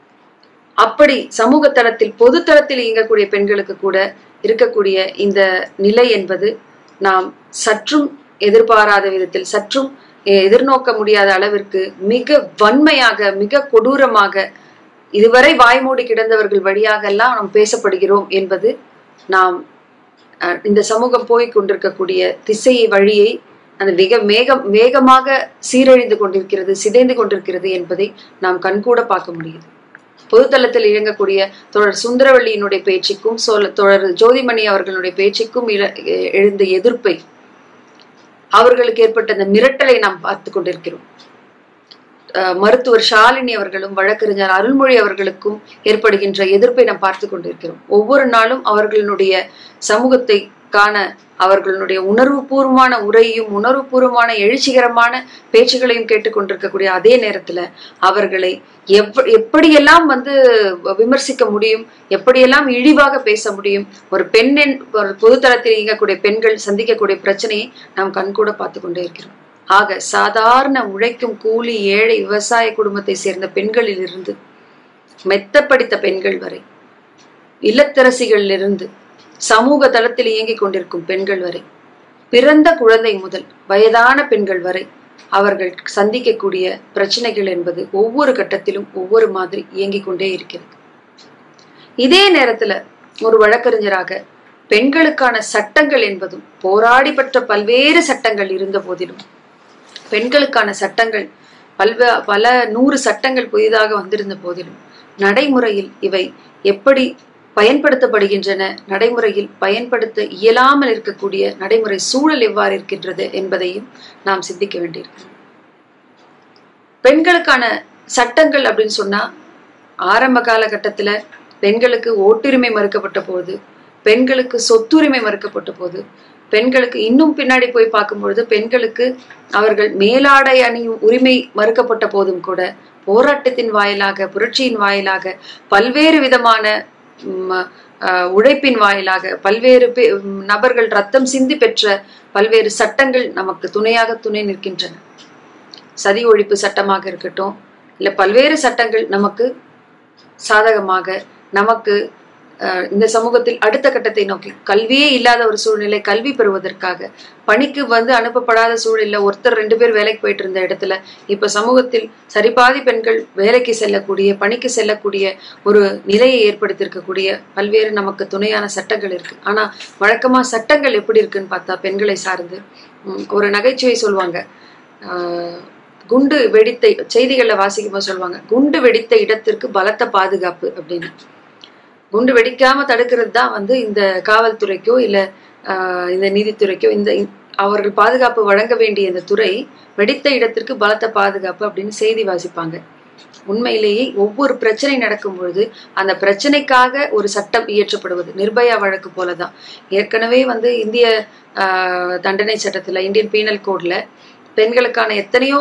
அப்படி சமூக தளத்தில் பொது தளத்தில் இயங்கக்கூடிய பெண்களுக்கு கூட இருக்கக்கூடிய இந்த நிலை என்பது நாம் சற்றும் எதிர்பாராத விதத்தில் சற்றும் எ- எதிர்நோக்க முடியாத அளவிற்கு மிக வன்மையாக மிக கொடூரமாக இதுவரை வாய்மூடி கிடந்தவர்கள் வழியாக எல்லாம் நாம் பேசப்படுகிறோம் என்பது நாம் அஹ், இந்த சமூகம் போய் கொண்டிருக்கக்கூடிய திசையை வழியை அந்த மிக மேகம் வேகமாக சீரழிந்து கொண்டிருக்கிறது சிதைந்து கொண்டிருக்கிறது என்பதை நாம் கண்கூட பார்க்க முடியுது பொதுத்தளத்தில் இயங்கக்கூடிய தொடர் சுந்தரவள்ளியினுடைய பேச்சுக்கும் சோழ தொடர் ஜோதிமணி அவர்களுடைய பேச்சுக்கும் இழ- எ- எழுந்த எதிர்ப்பை அவர்களுக்கு ஏற்பட்ட அந்த மிரட்டலை நாம் பார்த்து கொண்டிருக்கிறோம் அஹ் மருத்துவர் ஷாலினி அவர்களும் வழக்கறிஞர் அருள்மொழி அவர்களுக்கும் ஏற்படுகின்ற எதிர்ப்பை நாம் பார்த்து கொண்டிருக்கிறோம் ஒவ்வொரு நாளும் அவர்களுடைய சமூகத்தை காண அவர்களுடைய உணர்வுபூர்வமான உரையும் உணர்வுபூர்வமான எழுச்சிகரமான பேச்சுகளையும் கேட்டுக்கொண்டிருக்கக்கூடிய அதே நேரத்துல அவர்களை எவ் எப்படியெல்லாம் வந்து விமர்சிக்க முடியும் எப்படியெல்லாம் இழிவாக பேச முடியும் ஒரு பெண்ணின் ஒரு பொதுத்தளத்தில் இயங்கக்கூடிய பெண்கள் சந்திக்கக்கூடிய பிரச்சனையை நாம் கண்கூட பார்த்து கொண்டே இருக்கிறோம் ஆக சாதாரண உழைக்கும் கூலி ஏழை விவசாய குடும்பத்தை சேர்ந்த பெண்களிலிருந்து மெத்த படித்த பெண்கள் வரை இல்லத்தரசிகளிலிருந்து சமூக தளத்தில் இயங்கிக் கொண்டிருக்கும் பெண்கள் வரை பிறந்த குழந்தை முதல் வயதான பெண்கள் வரை அவர்கள் சந்திக்கக்கூடிய பிரச்சனைகள் என்பது ஒவ்வொரு கட்டத்திலும் ஒவ்வொரு மாதிரி இயங்கிக் கொண்டே இருக்கிறது இதே நேரத்துல ஒரு வழக்கறிஞராக பெண்களுக்கான சட்டங்கள் என்பதும் போராடி பெற்ற பல்வேறு சட்டங்கள் இருந்த போதிலும் பெண்களுக்கான சட்டங்கள் பல்வே பல நூறு சட்டங்கள் புதிதாக வந்திருந்த போதிலும் நடைமுறையில் இவை எப்படி பயன்படுத்தப்படுகின்றன நடைமுறையில் பயன்படுத்த இயலாமல் இருக்கக்கூடிய நடைமுறை சூழல் எவ்வாறு இருக்கின்றது என்பதையும் நாம் சிந்திக்க வேண்டியிருக்கு பெண்களுக்கான சட்டங்கள் அப்படின்னு சொன்னா ஆரம்ப காலகட்டத்துல பெண்களுக்கு ஓட்டுரிமை மறுக்கப்பட்ட போது பெண்களுக்கு சொத்துரிமை மறுக்கப்பட்ட போது பெண்களுக்கு இன்னும் பின்னாடி போய் பார்க்கும்பொழுது பெண்களுக்கு அவர்கள் மேலாடை அணியும் உரிமை மறுக்கப்பட்ட போதும் கூட போராட்டத்தின் வாயிலாக புரட்சியின் வாயிலாக பல்வேறு விதமான உழைப்பின் வாயிலாக பல்வேறு நபர்கள் ரத்தம் சிந்தி பெற்ற பல்வேறு சட்டங்கள் நமக்கு துணையாக துணை நிற்கின்றன சதி ஒழிப்பு சட்டமாக இருக்கட்டும் இல்ல பல்வேறு சட்டங்கள் நமக்கு சாதகமாக நமக்கு இந்த சமூகத்தில் அடுத்த கட்டத்தை நோக்கி கல்வியே இல்லாத ஒரு சூழ்நிலை கல்வி பெறுவதற்காக பணிக்கு வந்து அனுப்பப்படாத சூழல்ல ஒருத்தர் ரெண்டு பேர் வேலைக்கு போயிட்டு இருந்த இடத்துல இப்ப சமூகத்தில் சரிபாதி பெண்கள் வேலைக்கு செல்லக்கூடிய பணிக்கு செல்லக்கூடிய ஒரு நிலையை ஏற்படுத்தியிருக்கக்கூடிய பல்வேறு நமக்கு துணையான சட்டங்கள் இருக்கு ஆனா வழக்கமா சட்டங்கள் எப்படி இருக்குன்னு பார்த்தா பெண்களை சார்ந்து ஒரு நகைச்சுவை சொல்லுவாங்க குண்டு வெடித்த செய்திகள்ல வாசிக்கும்போது சொல்லுவாங்க குண்டு வெடித்த இடத்திற்கு பலத்த பாதுகாப்பு அப்படின்னு குண்டு வெடிக்காம தடுக்கிறது தான் வந்து இந்த காவல்துறைக்கோ இல்ல இந்த நீதித்துறைக்கோ இந்த அவர்கள் பாதுகாப்பு வழங்க வேண்டிய இந்த துறை வெடித்த இடத்திற்கு பலத்த பாதுகாப்பு அப்படின்னு செய்தி வாசிப்பாங்க உண்மையிலேயே ஒவ்வொரு பிரச்சனை நடக்கும் பொழுது அந்த பிரச்சனைக்காக ஒரு சட்டம் இயற்றப்படுவது நிர்பயா வழக்கு போலதான் ஏற்கனவே வந்து இந்திய தண்டனை சட்டத்துல இந்தியன் பீனல் கோட்ல பெண்களுக்கான எத்தனையோ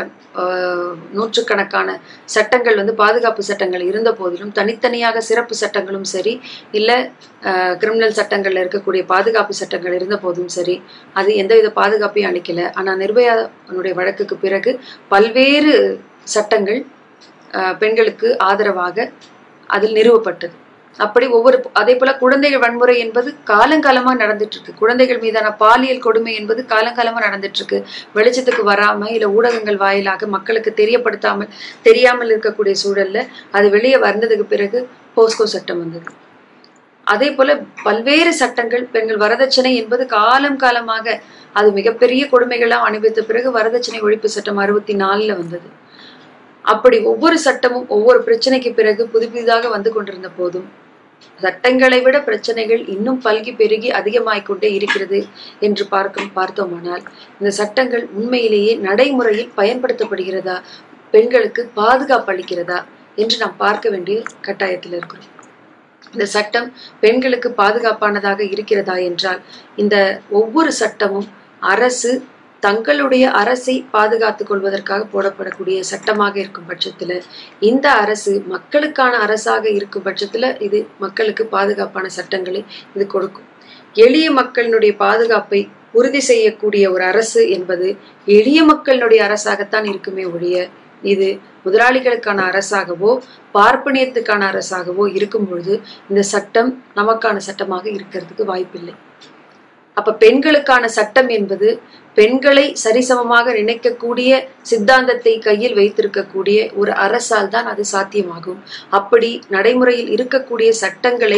நூற்றுக்கணக்கான சட்டங்கள் வந்து பாதுகாப்பு சட்டங்கள் இருந்த போதிலும் தனித்தனியாக சிறப்பு சட்டங்களும் சரி இல்லை கிரிமினல் சட்டங்கள்ல இருக்கக்கூடிய பாதுகாப்பு சட்டங்கள் இருந்த போதும் சரி அது எந்தவித பாதுகாப்பையும் அளிக்கல ஆனால் நிர்பயானுடைய வழக்குக்கு பிறகு பல்வேறு சட்டங்கள் பெண்களுக்கு ஆதரவாக அதில் நிறுவப்பட்டது அப்படி ஒவ்வொரு அதே போல குழந்தைகள் வன்முறை என்பது காலங்காலமா நடந்துட்டு இருக்கு குழந்தைகள் மீதான பாலியல் கொடுமை என்பது காலங்காலமா நடந்துட்டு இருக்கு வெளிச்சத்துக்கு வராம இல்ல ஊடகங்கள் வாயிலாக மக்களுக்கு தெரியப்படுத்தாமல் தெரியாமல் இருக்கக்கூடிய சூழல்ல அது வெளியே வந்ததுக்கு பிறகு போஸ்கோ சட்டம் வந்தது அதே போல பல்வேறு சட்டங்கள் பெண்கள் வரதட்சணை என்பது காலம் காலமாக அது மிகப்பெரிய கொடுமைகள்லாம் அனுபவித்த பிறகு வரதட்சணை ஒழிப்பு சட்டம் அறுபத்தி நாலுல வந்தது அப்படி ஒவ்வொரு சட்டமும் ஒவ்வொரு பிரச்சனைக்கு பிறகு புது புதிதாக வந்து கொண்டிருந்த போதும் சட்டங்களை விட பிரச்சனைகள் இன்னும் பல்கி பெருகி அதிகமாய்கொண்டே இருக்கிறது என்று பார்க்கும் பார்த்தோமானால் இந்த சட்டங்கள் உண்மையிலேயே நடைமுறையில் பயன்படுத்தப்படுகிறதா பெண்களுக்கு பாதுகாப்பு அளிக்கிறதா என்று நாம் பார்க்க வேண்டிய கட்டாயத்தில் இருக்கிறோம் இந்த சட்டம் பெண்களுக்கு பாதுகாப்பானதாக இருக்கிறதா என்றால் இந்த ஒவ்வொரு சட்டமும் அரசு தங்களுடைய அரசை பாதுகாத்துக் கொள்வதற்காக போடப்படக்கூடிய சட்டமாக இருக்கும் பட்சத்துல இந்த அரசு மக்களுக்கான அரசாக இருக்கும் பட்சத்துல இது மக்களுக்கு பாதுகாப்பான சட்டங்களை இது கொடுக்கும் எளிய மக்களினுடைய பாதுகாப்பை உறுதி செய்யக்கூடிய ஒரு அரசு என்பது எளிய மக்களினுடைய அரசாகத்தான் இருக்குமே ஒழிய இது முதலாளிகளுக்கான அரசாகவோ பார்ப்பனியத்துக்கான அரசாகவோ இருக்கும் பொழுது இந்த சட்டம் நமக்கான சட்டமாக இருக்கிறதுக்கு வாய்ப்பில்லை அப்ப பெண்களுக்கான சட்டம் என்பது பெண்களை சரிசமமாக நினைக்கக்கூடிய சித்தாந்தத்தை கையில் வைத்திருக்கக்கூடிய ஒரு அரசால் தான் அது சாத்தியமாகும் அப்படி நடைமுறையில் இருக்கக்கூடிய சட்டங்களை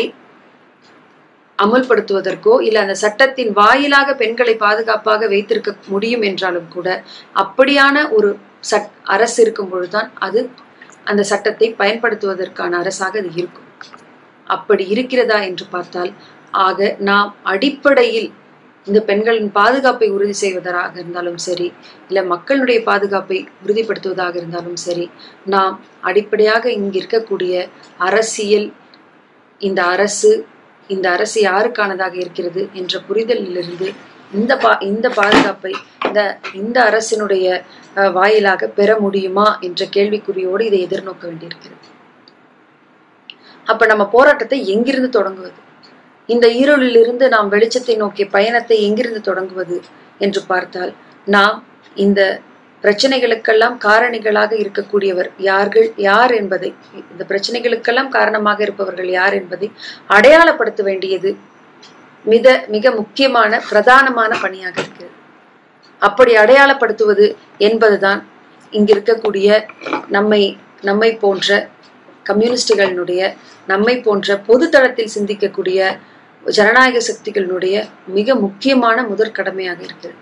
அமுல்படுத்துவதற்கோ இல்ல அந்த சட்டத்தின் வாயிலாக பெண்களை பாதுகாப்பாக வைத்திருக்க முடியும் என்றாலும் கூட அப்படியான ஒரு சட் அரசு இருக்கும் பொழுதுதான் அது அந்த சட்டத்தை பயன்படுத்துவதற்கான அரசாக அது இருக்கும் அப்படி இருக்கிறதா என்று பார்த்தால் ஆக நாம் அடிப்படையில் இந்த பெண்களின் பாதுகாப்பை உறுதி செய்வதாக இருந்தாலும் சரி இல்ல மக்களுடைய பாதுகாப்பை உறுதிப்படுத்துவதாக இருந்தாலும் சரி நாம் அடிப்படையாக இங்கு இருக்கக்கூடிய அரசியல் இந்த அரசு இந்த அரசு யாருக்கானதாக இருக்கிறது என்ற புரிதலிலிருந்து இந்த பா இந்த பாதுகாப்பை இந்த இந்த அரசினுடைய வாயிலாக பெற முடியுமா என்ற கேள்விக்குறியோடு இதை எதிர்நோக்க வேண்டியிருக்கிறது அப்ப நம்ம போராட்டத்தை எங்கிருந்து தொடங்குவது இந்த இருளிலிருந்து நாம் வெளிச்சத்தை நோக்கிய பயணத்தை எங்கிருந்து தொடங்குவது என்று பார்த்தால் நாம் இந்த பிரச்சனைகளுக்கெல்லாம் காரணிகளாக இருக்கக்கூடியவர் யார்கள் யார் என்பதை இந்த பிரச்சனைகளுக்கெல்லாம் காரணமாக இருப்பவர்கள் யார் என்பதை அடையாளப்படுத்த வேண்டியது மிக மிக முக்கியமான பிரதானமான பணியாக இருக்கிறது அப்படி அடையாளப்படுத்துவது என்பதுதான் இங்க இருக்கக்கூடிய நம்மை நம்மை போன்ற கம்யூனிஸ்டுகளினுடைய நம்மை போன்ற பொதுத்தளத்தில் சிந்திக்கக்கூடிய ஜனநாயக சக்திகளினுடைய மிக முக்கியமான முதற் கடமையாக இருக்கிறது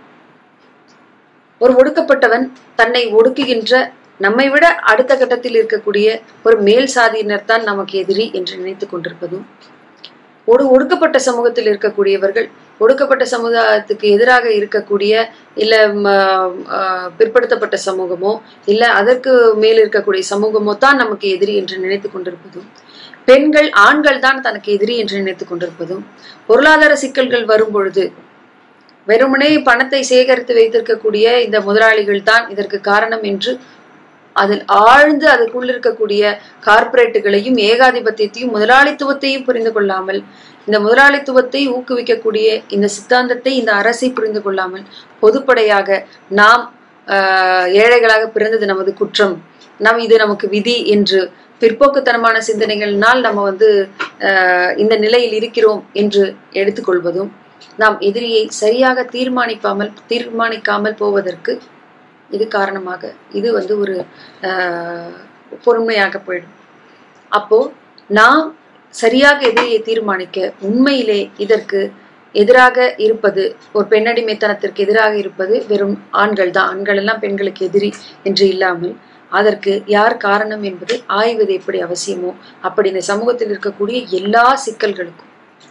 ஒரு ஒடுக்கப்பட்டவன் தன்னை ஒடுக்குகின்ற நம்மை விட அடுத்த கட்டத்தில் இருக்கக்கூடிய ஒரு மேல் சாதியினர் தான் நமக்கு எதிரி என்று நினைத்துக் கொண்டிருப்பதும் ஒரு ஒடுக்கப்பட்ட சமூகத்தில் இருக்கக்கூடியவர்கள் ஒடுக்கப்பட்ட சமுதாயத்துக்கு எதிராக இருக்கக்கூடிய இல்ல பிற்படுத்தப்பட்ட சமூகமோ இல்ல அதற்கு மேல் இருக்கக்கூடிய சமூகமோ தான் நமக்கு எதிரி என்று நினைத்துக் கொண்டிருப்பதும் பெண்கள் ஆண்கள் தான் தனக்கு எதிரி என்று நினைத்துக் கொண்டிருப்பதும் பொருளாதார சிக்கல்கள் வரும் பொழுது வெறுமனே பணத்தை சேகரித்து வைத்திருக்கக்கூடிய இந்த முதலாளிகள் தான் இதற்கு காரணம் என்று அதில் ஆழ்ந்து அதுக்குள்ள இருக்கக்கூடிய கார்ப்பரேட்டுகளையும் ஏகாதிபத்தியத்தையும் முதலாளித்துவத்தையும் புரிந்து கொள்ளாமல் இந்த முதலாளித்துவத்தை ஊக்குவிக்கக்கூடிய இந்த சித்தாந்தத்தை இந்த அரசை புரிந்து கொள்ளாமல் பொதுப்படையாக நாம் ஏழைகளாக பிறந்தது நமது குற்றம் நாம் இது நமக்கு விதி என்று பிற்போக்குத்தனமான சிந்தனைகள்னால் நம்ம வந்து இந்த நிலையில் இருக்கிறோம் என்று எடுத்துக்கொள்வதும் நாம் எதிரியை சரியாக தீர்மானிக்காமல் தீர்மானிக்காமல் போவதற்கு இது காரணமாக இது வந்து ஒரு பொறுமையாக போயிடும் அப்போ நாம் சரியாக எதிரியை தீர்மானிக்க உண்மையிலே இதற்கு எதிராக இருப்பது ஒரு பெண்ணடிமைத்தனத்திற்கு எதிராக இருப்பது வெறும் ஆண்கள் தான் ஆண்கள் எல்லாம் பெண்களுக்கு எதிரி என்று இல்லாமல் அதற்கு யார் காரணம் என்பதை ஆய்வது எப்படி அவசியமோ அப்படி இந்த சமூகத்தில் இருக்கக்கூடிய எல்லா சிக்கல்களுக்கும்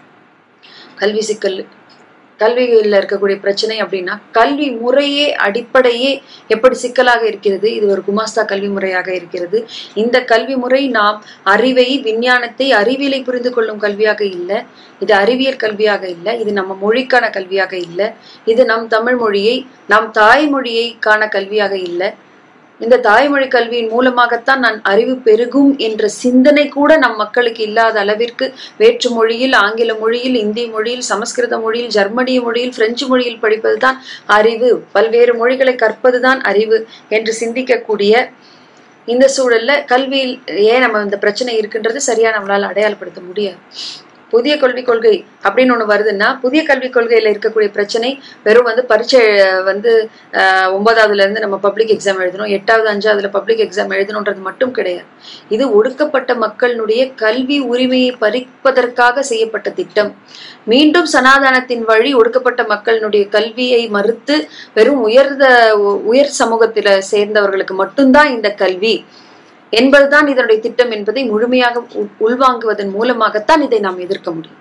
கல்வி சிக்கல் கல்வியில் இருக்கக்கூடிய பிரச்சனை அப்படின்னா கல்வி முறையே அடிப்படையே எப்படி சிக்கலாக இருக்கிறது இது ஒரு குமாஸ்தா கல்வி முறையாக இருக்கிறது இந்த கல்வி முறை நாம் அறிவை விஞ்ஞானத்தை அறிவியலை புரிந்து கொள்ளும் கல்வியாக இல்லை இது அறிவியல் கல்வியாக இல்லை இது நம்ம மொழிக்கான கல்வியாக இல்லை இது நம் தமிழ் மொழியை நம் தாய்மொழியை காண கல்வியாக இல்லை இந்த தாய்மொழி கல்வியின் மூலமாகத்தான் நான் அறிவு பெருகும் என்ற சிந்தனை கூட நம் மக்களுக்கு இல்லாத அளவிற்கு வேற்று மொழியில் ஆங்கில மொழியில் இந்தி மொழியில் சமஸ்கிருத மொழியில் ஜெர்மனிய மொழியில் பிரெஞ்சு மொழியில் படிப்பதுதான் அறிவு பல்வேறு மொழிகளை கற்பதுதான் அறிவு என்று சிந்திக்கக்கூடிய இந்த சூழல்ல கல்வியில் ஏன் நம்ம இந்த பிரச்சனை இருக்குன்றது சரியா நம்மளால அடையாளப்படுத்த முடியாது புதிய கல்விக் கொள்கை அப்படின்னு ஒண்ணு வருதுன்னா புதிய கல்விக் கொள்கையில இருக்கக்கூடிய பிரச்சனை வெறும் வந்து பரீட்சை வந்து ஒன்பதாவதுல இருந்து நம்ம பப்ளிக் எக்ஸாம் எழுதணும் எட்டாவது அஞ்சாவதுல பப்ளிக் எக்ஸாம் எழுதணுன்றது மட்டும் கிடையாது இது ஒடுக்கப்பட்ட மக்களினுடைய கல்வி உரிமையை பறிப்பதற்காக செய்யப்பட்ட திட்டம் மீண்டும் சனாதானத்தின் வழி ஒடுக்கப்பட்ட மக்களினுடைய கல்வியை மறுத்து வெறும் உயர்ந்த உயர் சமூகத்தில சேர்ந்தவர்களுக்கு மட்டும்தான் இந்த கல்வி என்பதுதான் இதனுடைய திட்டம் என்பதை முழுமையாக உள்வாங்குவதன் மூலமாகத்தான் இதை நாம் எதிர்க்க முடியும்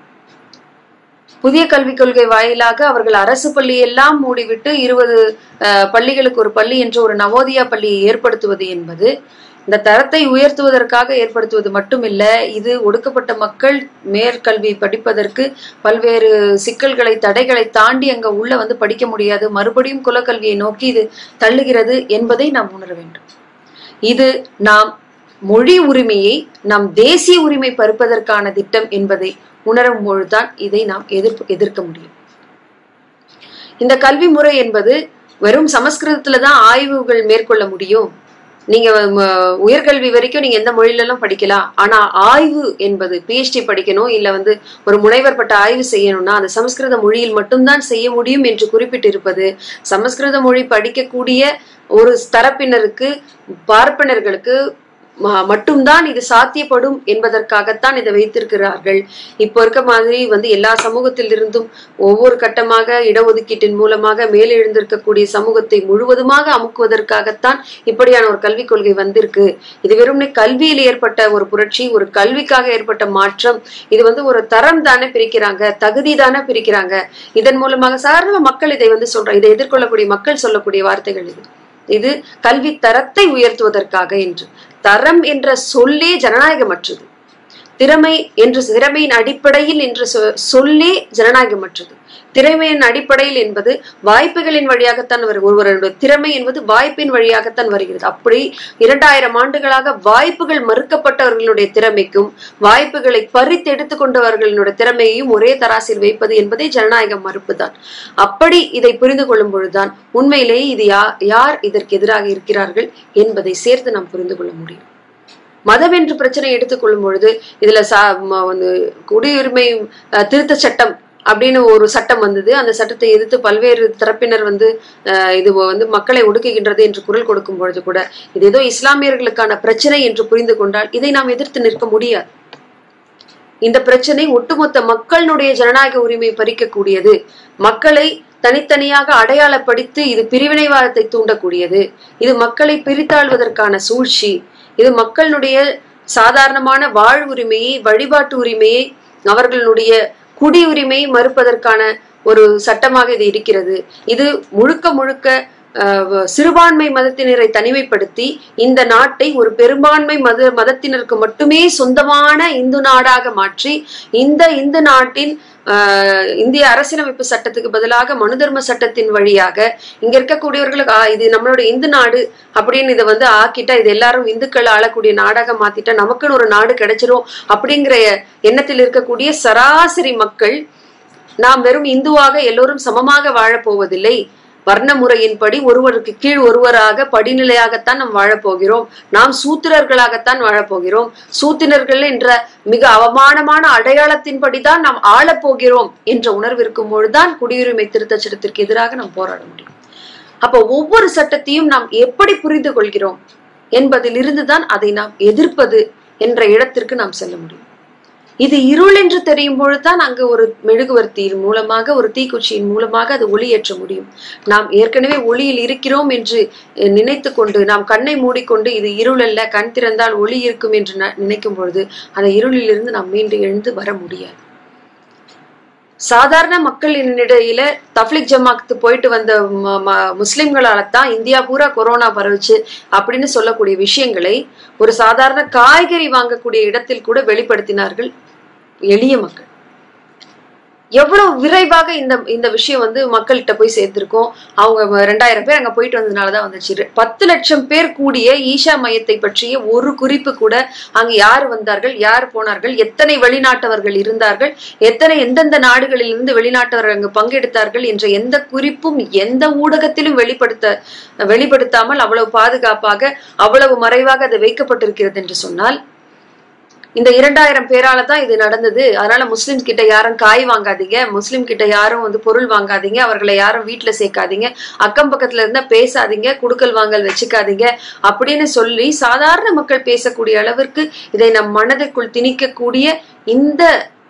புதிய கல்விக் கொள்கை வாயிலாக அவர்கள் அரசு பள்ளியெல்லாம் மூடிவிட்டு இருபது பள்ளிகளுக்கு ஒரு பள்ளி என்ற ஒரு நவோதயா பள்ளியை ஏற்படுத்துவது என்பது இந்த தரத்தை உயர்த்துவதற்காக ஏற்படுத்துவது மட்டுமில்ல இது ஒடுக்கப்பட்ட மக்கள் மேற்கல்வி படிப்பதற்கு பல்வேறு சிக்கல்களை தடைகளை தாண்டி அங்க உள்ள வந்து படிக்க முடியாது மறுபடியும் குலக்கல்வியை நோக்கி இது தள்ளுகிறது என்பதை நாம் உணர வேண்டும் இது நாம் மொழி உரிமையை நாம் தேசிய உரிமை பறிப்பதற்கான திட்டம் என்பதை உணரும் பொழுதுதான் இதை நாம் எதிர்ப்பு எதிர்க்க முடியும் இந்த கல்வி முறை என்பது வெறும் சமஸ்கிருதத்துல தான் ஆய்வுகள் மேற்கொள்ள முடியும் நீங்க உயர்கல்வி வரைக்கும் நீங்க எந்த மொழியில எல்லாம் படிக்கலாம் ஆனா ஆய்வு என்பது பிஹெச்டி படிக்கணும் இல்ல வந்து ஒரு முனைவர் பட்ட ஆய்வு செய்யணும்னா அந்த சமஸ்கிருத மொழியில் மட்டும்தான் செய்ய முடியும் என்று குறிப்பிட்டிருப்பது சமஸ்கிருத மொழி படிக்கக்கூடிய ஒரு தரப்பினருக்கு பார்ப்பனர்களுக்கு மட்டும்தான் இது சாத்தியப்படும் என்பதற்காகத்தான் இதை வைத்திருக்கிறார்கள் இப்போ இருக்க மாதிரி வந்து எல்லா சமூகத்திலிருந்தும் ஒவ்வொரு கட்டமாக இடஒதுக்கீட்டின் மூலமாக மேலெழுந்திருக்கக்கூடிய சமூகத்தை முழுவதுமாக அமுக்குவதற்காகத்தான் இப்படியான ஒரு கல்விக் கொள்கை வந்திருக்கு இது வெறும்னே கல்வியில் ஏற்பட்ட ஒரு புரட்சி ஒரு கல்விக்காக ஏற்பட்ட மாற்றம் இது வந்து ஒரு தரம் தானே பிரிக்கிறாங்க தகுதி தானே பிரிக்கிறாங்க இதன் மூலமாக சாதாரண மக்கள் இதை வந்து சொல்றாங்க இதை எதிர்கொள்ளக்கூடிய மக்கள் சொல்லக்கூடிய வார்த்தைகள் இது இது கல்வி தரத்தை உயர்த்துவதற்காக என்று தரம் என்ற சொல்லே ஜனநாயகமற்றது திறமை என்று திறமையின் அடிப்படையில் என்று சொ- சொல்லி ஜனநாயகமற்றது திறமையின் அடிப்படையில் என்பது வாய்ப்புகளின் வழியாகத்தான் வரும் ஒருவருடைய திறமை என்பது வாய்ப்பின் வழியாகத்தான் வருகிறது அப்படி இரண்டாயிரம் ஆண்டுகளாக வாய்ப்புகள் மறுக்கப்பட்டவர்களுடைய திறமைக்கும் வாய்ப்புகளை பறித்தெடுத்து கொண்டவர்களுடைய திறமையையும் ஒரே தராசில் வைப்பது என்பதே ஜனநாயக மறுப்புதான் அப்படி இதை புரிந்து கொள்ளும் பொழுதுதான் உண்மையிலேயே இது யா யார் இதற்கு எதிராக இருக்கிறார்கள் என்பதை சேர்த்து நாம் புரிந்து கொள்ள முடியும் மதம் என்று பிரச்சனை எடுத்துக்கொள்ளும் பொழுது இதுல சா ம- வந்து குடியுரிமை அஹ், திருத்த சட்டம் அப்படின்னு ஒரு சட்டம் வந்தது அந்த சட்டத்தை எதிர்த்து பல்வேறு தரப்பினர் வந்து அஹ், இது வந்து மக்களை ஒடுக்குகின்றது என்று குரல் கொடுக்கும் பொழுது கூட இது ஏதோ இஸ்லாமியர்களுக்கான பிரச்சனை என்று புரிந்து கொண்டால் இதை நாம் எதிர்த்து நிற்க முடியாது இந்த பிரச்சனை ஒட்டுமொத்த மக்களுடைய ஜனநாயக உரிமையை பறிக்கக்கூடியது மக்களை தனித்தனியாக அடையாளப்படுத்தி இது பிரிவினைவாதத்தை தூண்டக்கூடியது இது மக்களை பிரித்தாழ்வதற்கான சூழ்ச்சி இது மக்களுடைய சாதாரணமான வாழ்வுரிமையை வழிபாட்டு உரிமையை அவர்களுடைய குடியுரிமையை மறுப்பதற்கான ஒரு சட்டமாக இது இருக்கிறது இது முழுக்க முழுக்க அஹ், சிறுபான்மை மதத்தினரை தனிமைப்படுத்தி இந்த நாட்டை ஒரு பெரும்பான்மை மத மதத்தினருக்கு மட்டுமே சொந்தமான இந்து நாடாக மாற்றி இந்த இந்து நாட்டின் ஆஹ், இந்திய அரசியலமைப்பு சட்டத்துக்கு பதிலாக மனு தர்ம சட்டத்தின் வழியாக இங்க இருக்கக்கூடியவர்களுக்கு ஆ, இது நம்மளோட இந்து நாடு அப்படின்னு இதை வந்து ஆக்கிட்டா இது எல்லாரும் இந்துக்கள் ஆளக்கூடிய நாடாக மாத்திட்டா நமக்குன்னு ஒரு நாடு கிடைச்சிரும் அப்படிங்கிற எண்ணத்தில் இருக்கக்கூடிய சராசரி மக்கள் நாம் வெறும் இந்துவாக எல்லோரும் சமமாக வாழப் போவதில்லை வர்ண முறையின்படி ஒருவருக்கு கீழ் ஒருவராக படிநிலையாகத்தான் நாம் வாழப்போகிறோம் நாம் சூத்திரர்களாகத்தான் வாழப்போகிறோம் சூத்திரர்கள் என்ற மிக அவமானமான அடையாளத்தின்படிதான் நாம் ஆளப்போகிறோம் என்ற உணர்வு இருக்கும் பொழுதுதான் குடியுரிமை திருத்த சட்டத்திற்கு எதிராக நாம் போராட முடியும் அப்போ ஒவ்வொரு சட்டத்தையும் நாம் எப்படி புரிந்து கொள்கிறோம் என்பதிலிருந்து தான் அதை நாம் எதிர்ப்பது என்ற இடத்திற்கு நாம் செல்ல முடியும் இது இருள் என்று தெரியும் பொழுதுதான் அங்கு ஒரு மெழுகுவர்த்தியின் மூலமாக ஒரு தீக்குச்சியின் மூலமாக அது ஒளியேற்ற முடியும் நாம் ஏற்கனவே ஒளியில் இருக்கிறோம் என்று அஹ், நினைத்து கொண்டு நாம் கண்ணை மூடிக்கொண்டு இது இருள் அல்ல கண் திறந்தால் ஒளி இருக்கும் என்று ந- நினைக்கும் பொழுது அந்த இருளிலிருந்து நாம் மீண்டு எழுந்து வர முடியாது சாதாரண மக்களினிடையில தஃப்லிக் ஜமாத்து போயிட்டு வந்த ம- ம- முஸ்லிம்களால தான் இந்தியா பூரா கொரோனா பரவுச்சு அப்படின்னு சொல்லக்கூடிய விஷயங்களை ஒரு சாதாரண காய்கறி வாங்கக்கூடிய இடத்தில் கூட வெளிப்படுத்தினார்கள் எளிய மக்கள் எவ்வளவு விரைவாக இந்த இந்த விஷயம் வந்து மக்கள்கிட்ட போய் சேர்த்திருக்கோம் அவங்க ரெண்டாயிரம் பேர் அங்க போயிட்டு வந்ததுனாலதான் வந்துச்சு பத்து லட்சம் பேர் கூடிய ஈஷா மையத்தை பற்றிய ஒரு குறிப்பு கூட அங்க யார் வந்தார்கள் யார் போனார்கள் எத்தனை வெளிநாட்டவர்கள் இருந்தார்கள் எத்தனை எந்தெந்த நாடுகளில் இருந்து வெளிநாட்டவர்கள் அங்கு பங்கெடுத்தார்கள் என்ற எந்த குறிப்பும் எந்த ஊடகத்திலும் வெளிப்படுத்த வெளிப்படுத்தாமல் அவ்வளவு பாதுகாப்பாக அவ்வளவு மறைவாக அது வைக்கப்பட்டிருக்கிறது என்று சொன்னால் இந்த இரண்டாயிரம் பேரால தான் இது நடந்தது அதனால முஸ்லிம் கிட்ட யாரும் காய் வாங்காதீங்க முஸ்லிம் கிட்ட யாரும் வந்து பொருள் வாங்காதீங்க அவர்களை யாரும் வீட்டுல சேர்க்காதீங்க அக்கம் பக்கத்துல இருந்தா பேசாதீங்க குடுக்கல் வாங்கல் வச்சுக்காதீங்க அப்படின்னு சொல்லி சாதாரண மக்கள் பேசக்கூடிய அளவிற்கு இதை நம் மனதிற்குள் திணிக்கக்கூடிய இந்த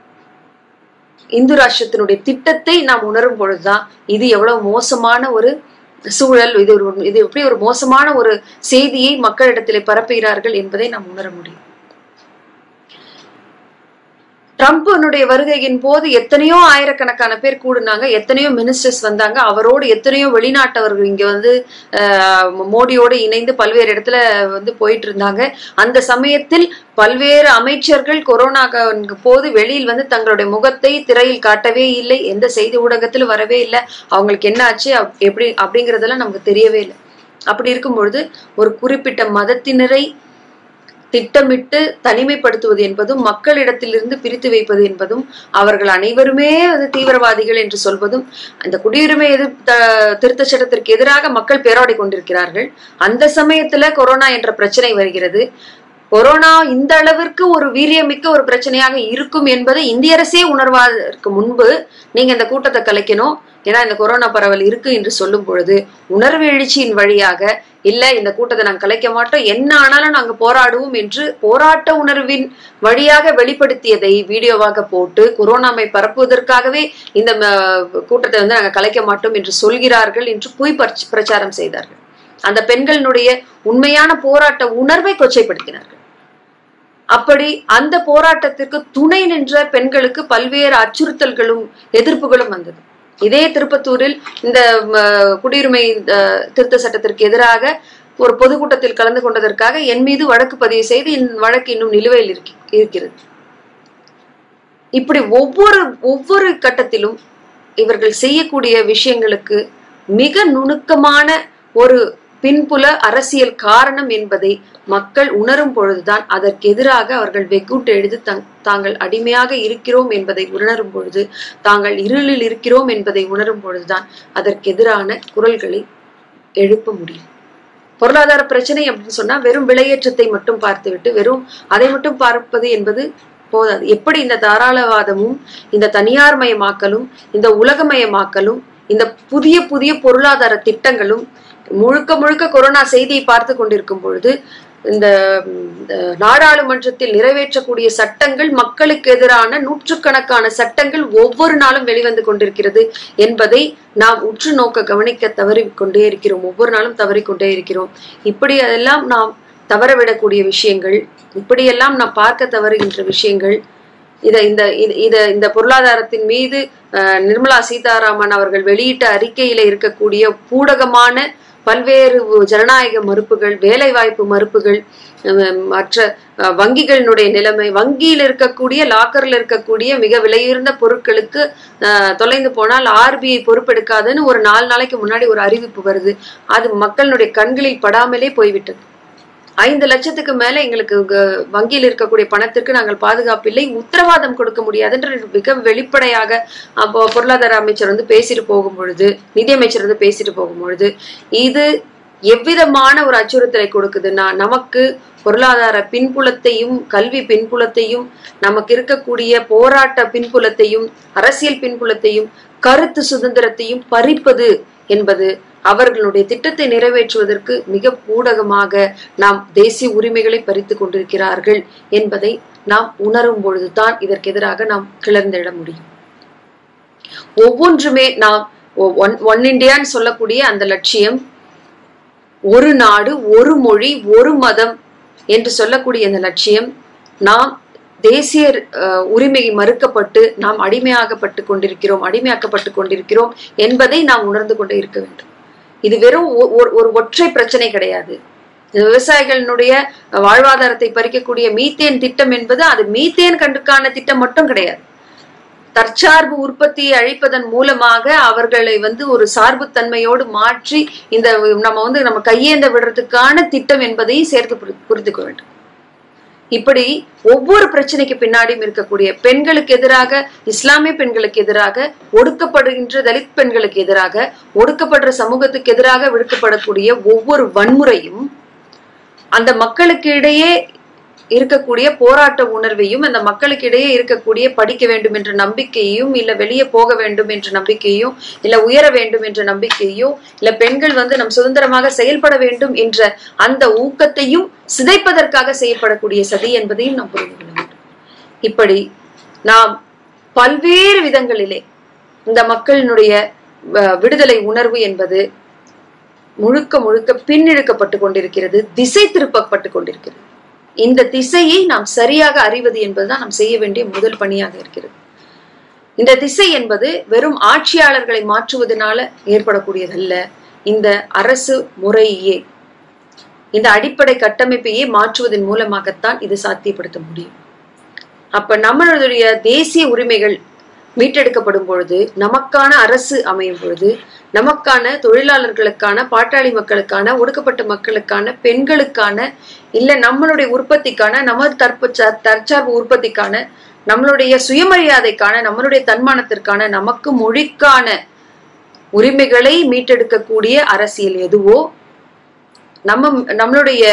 இந்து ராஷ்டிரத்தினுடைய திட்டத்தை நாம் உணரும் பொழுதுதான் இது எவ்வளவு மோசமான ஒரு சூழல் இது ஒரு இது எப்படி ஒரு மோசமான ஒரு செய்தியை மக்களிடத்திலே பரப்புகிறார்கள் என்பதை நாம் உணர முடியும் ட்ரம்ப்னுடைய வருகையின் போது எத்தனையோ ஆயிரக்கணக்கான பேர் கூடுனாங்க எத்தனையோ மினிஸ்டர்ஸ் வந்தாங்க அவரோடு எத்தனையோ வெளிநாட்டவர்கள் இங்க வந்து ஆஹ், மோடியோடு இணைந்து பல்வேறு இடத்துல வந்து போயிட்டு இருந்தாங்க அந்த சமயத்தில் பல்வேறு அமைச்சர்கள் கொரோனா போது வெளியில் வந்து தங்களுடைய முகத்தை திரையில் காட்டவே இல்லை எந்த செய்தி ஊடகத்திலும் வரவே இல்லை அவங்களுக்கு என்ன ஆச்சு அப்- எப்படி அப்படிங்கறதெல்லாம் நமக்கு தெரியவே இல்லை அப்படி இருக்கும் பொழுது ஒரு குறிப்பிட்ட மதத்தினரை திட்டமிட்டு தனிமைப்படுத்துவது என்பதும் மக்களிடத்திலிருந்து பிரித்து வைப்பது என்பதும் அவர்கள் அனைவருமே வந்து தீவிரவாதிகள் என்று சொல்வதும் அந்த குடியுரிமை எதிர்ப்பு திருத்த சட்டத்திற்கு எதிராக மக்கள் பேராடி கொண்டிருக்கிறார்கள் அந்த சமயத்துல கொரோனா என்ற பிரச்சனை வருகிறது கொரோனா இந்த அளவிற்கு ஒரு வீரியமிக்க ஒரு பிரச்சனையாக இருக்கும் என்பதை இந்திய அரசே உணர்வதற்கு முன்பு நீங்க இந்த கூட்டத்தை கலைக்கணும் ஏன்னா இந்த கொரோனா பரவல் இருக்கு என்று சொல்லும் பொழுது உணர்வு எழுச்சியின் வழியாக இல்ல இந்த கூட்டத்தை நாங்க கலைக்க மாட்டோம் என்ன ஆனாலும் நாங்க போராடுவோம் என்று போராட்ட உணர்வின் வழியாக வெளிப்படுத்தியதை வீடியோவாக போட்டு கொரோனாவை பரப்புவதற்காகவே இந்த ம, கூட்டத்தை வந்து நாங்க கலைக்க மாட்டோம் என்று சொல்கிறார்கள் என்று பொய் பரச்- பிரச்சாரம் செய்தார்கள் அந்த பெண்களினுடைய உண்மையான போராட்ட உணர்வை கொச்சைப்படுத்தினார்கள் அப்படி அந்த போராட்டத்திற்கு துணை நின்ற பெண்களுக்கு பல்வேறு அச்சுறுத்தல்களும் எதிர்ப்புகளும் வந்தது இதே திருப்பத்தூரில் இந்த ம, குடியுரிமை அஹ், திருத்த சட்டத்திற்கு எதிராக ஒரு பொதுக்கூட்டத்தில் கலந்து கொண்டதற்காக என் மீது வழக்கு பதிவு செய்து என் வழக்கு இன்னும் நிலுவையில் இருக்க- இருக்கிறது இப்படி ஒவ்வொரு ஒவ்வொரு கட்டத்திலும் இவர்கள் செய்யக்கூடிய விஷயங்களுக்கு மிக நுணுக்கமான ஒரு பின்புல அரசியல் காரணம் என்பதை மக்கள் உணரும் பொழுதுதான் அதற்கு எதிராக அவர்கள் வெகுட்டு எழுது தாங்கள் அடிமையாக இருக்கிறோம் என்பதை உணரும் பொழுது தாங்கள் இருளில் இருக்கிறோம் என்பதை உணரும் பொழுதுதான் அதற்கு எதிரான குரல்களை எழுப்ப முடியும் பொருளாதார பிரச்சனை அப்படின்னு சொன்னா வெறும் விலையேற்றத்தை மட்டும் பார்த்துவிட்டு வெறும் அதை மட்டும் பார்ப்பது என்பது போதாது எப்படி இந்த தாராளவாதமும் இந்த தனியார் மயமாக்கலும் இந்த உலகமயமாக்கலும் இந்த புதிய புதிய பொருளாதார திட்டங்களும் முழுக்க முழுக்க கொரோனா செய்தியை பார்த்து கொண்டிருக்கும் பொழுது இந்த நாடாளுமன்றத்தில் நிறைவேற்றக்கூடிய சட்டங்கள் மக்களுக்கு எதிரான நூற்றுக்கணக்கான சட்டங்கள் ஒவ்வொரு நாளும் வெளிவந்து கொண்டிருக்கிறது என்பதை நாம் உற்று நோக்க கவனிக்க தவறி கொண்டே இருக்கிறோம் ஒவ்வொரு நாளும் தவறிக்கொண்டே இருக்கிறோம் இப்படி அதெல்லாம் நாம் தவறவிடக்கூடிய விஷயங்கள் இப்படியெல்லாம் நாம் பார்க்க தவறுகின்ற விஷயங்கள் இத இந்த இத இந்த பொருளாதாரத்தின் மீது நிர்மலா சீதாராமன் அவர்கள் வெளியிட்ட அறிக்கையில இருக்கக்கூடிய பூடகமான பல்வேறு ஜனநாயக மறுப்புகள் வேலை வாய்ப்பு மறுப்புகள் மற்ற வங்கிகளினுடைய நிலைமை வங்கியில் இருக்கக்கூடிய லாக்கர்ல இருக்கக்கூடிய மிக விலையுயர்ந்த பொருட்களுக்கு தொலைந்து போனால் ஆர்பிஐ பொறுப்பெடுக்காதுன்னு ஒரு நாலு நாளைக்கு முன்னாடி ஒரு அறிவிப்பு வருது அது மக்களுடைய கண்களில் படாமலே போய்விட்டது ஐந்து லட்சத்துக்கு மேல எங்களுக்கு வங்கியில் இருக்கக்கூடிய பணத்திற்கு நாங்கள் பாதுகாப்பு இல்லை உத்தரவாதம் கொடுக்க முடியாது என்று மிக வெளிப்படையாக பொருளாதார அமைச்சர் வந்து பேசிட்டு போகும் பொழுது நிதியமைச்சர் வந்து பேசிட்டு போகும் பொழுது இது எவ்விதமான ஒரு அச்சுறுத்தலை கொடுக்குதுன்னா நமக்கு பொருளாதார பின்புலத்தையும் கல்வி பின்புலத்தையும் நமக்கு இருக்கக்கூடிய போராட்ட பின்புலத்தையும் அரசியல் பின்புலத்தையும் கருத்து சுதந்திரத்தையும் பறிப்பது என்பது அவர்களுடைய திட்டத்தை நிறைவேற்றுவதற்கு மிக ஊடகமாக நாம் தேசிய உரிமைகளை பறித்து கொண்டிருக்கிறார்கள் என்பதை நாம் உணரும் பொழுதுதான் இதற்கு எதிராக நாம் கிளர்ந்திட முடியும் ஒவ்வொன்றுமே நாம் ஒன் ஒன் இண்டியான்னு சொல்லக்கூடிய அந்த லட்சியம் ஒரு நாடு ஒரு மொழி ஒரு மதம் என்று சொல்லக்கூடிய அந்த லட்சியம் நாம் தேசிய உரிமை மறுக்கப்பட்டு நாம் அடிமையாகப்பட்டு கொண்டிருக்கிறோம் அடிமையாக்கப்பட்டு கொண்டிருக்கிறோம் என்பதை நாம் உணர்ந்து கொண்டே இருக்க வேண்டும் இது வெறும் ஒரு ஒற்றை பிரச்சனை கிடையாது விவசாயிகளினுடைய வாழ்வாதாரத்தை பறிக்கக்கூடிய மீத்தேன் திட்டம் என்பது அது மீத்தேன் கண்டுக்கான திட்டம் மட்டும் கிடையாது தற்சார்பு உற்பத்தியை அழிப்பதன் மூலமாக அவர்களை வந்து ஒரு சார்பு தன்மையோடு மாற்றி இந்த நம்ம வந்து நம்ம கையேந்த விடுறதுக்கான திட்டம் என்பதையும் சேர்த்து புரிந்து கொள்ள வேண்டும் இப்படி ஒவ்வொரு பிரச்சனைக்கு பின்னாடியும் இருக்கக்கூடிய பெண்களுக்கு எதிராக இஸ்லாமிய பெண்களுக்கு எதிராக ஒடுக்கப்படுகின்ற தலித் பெண்களுக்கு எதிராக ஒடுக்கப்படுற சமூகத்துக்கு எதிராக விடுக்கப்படக்கூடிய ஒவ்வொரு வன்முறையும் அந்த மக்களுக்கு இடையே இருக்கக்கூடிய போராட்ட உணர்வையும் அந்த மக்களுக்கு இடையே இருக்கக்கூடிய படிக்க வேண்டும் என்ற நம்பிக்கையையும் இல்ல வெளியே போக வேண்டும் என்ற நம்பிக்கையும் இல்ல உயர வேண்டும் என்ற நம்பிக்கையோ இல்ல பெண்கள் வந்து நம் சுதந்திரமாக செயல்பட வேண்டும் என்ற அந்த ஊக்கத்தையும் சிதைப்பதற்காக செய்யப்படக்கூடிய சதி என்பதையும் நாம் புரிந்து கொள்ள வேண்டும் இப்படி நாம் பல்வேறு விதங்களிலே இந்த மக்களினுடைய விடுதலை உணர்வு என்பது முழுக்க முழுக்க பின்னிழுக்கப்பட்டு கொண்டிருக்கிறது திசை திருப்பப்பட்டு கொண்டிருக்கிறது இந்த திசையை நாம் சரியாக அறிவது என்பதுதான் நாம் செய்ய வேண்டிய முதல் பணியாக இருக்கிறது இந்த திசை என்பது வெறும் ஆட்சியாளர்களை மாற்றுவதனால ஏற்படக்கூடியதல்ல இந்த அரசு முறையே இந்த அடிப்படை கட்டமைப்பையே மாற்றுவதன் மூலமாகத்தான் இது சாத்தியப்படுத்த முடியும் அப்ப நம்மளுடைய தேசிய உரிமைகள் மீட்டெடுக்கப்படும் பொழுது நமக்கான அரசு அமையும் பொழுது நமக்கான தொழிலாளர்களுக்கான பாட்டாளி மக்களுக்கான ஒடுக்கப்பட்ட மக்களுக்கான பெண்களுக்கான இல்ல நம்மளுடைய உற்பத்திக்கான நமது தற்ப தற்சார்பு உற்பத்திக்கான நம்மளுடைய சுயமரியாதைக்கான நம்மளுடைய தன்மானத்திற்கான நமக்கு மொழிக்கான உரிமைகளை மீட்டெடுக்கக்கூடிய அரசியல் எதுவோ நம்ம நம்மளுடைய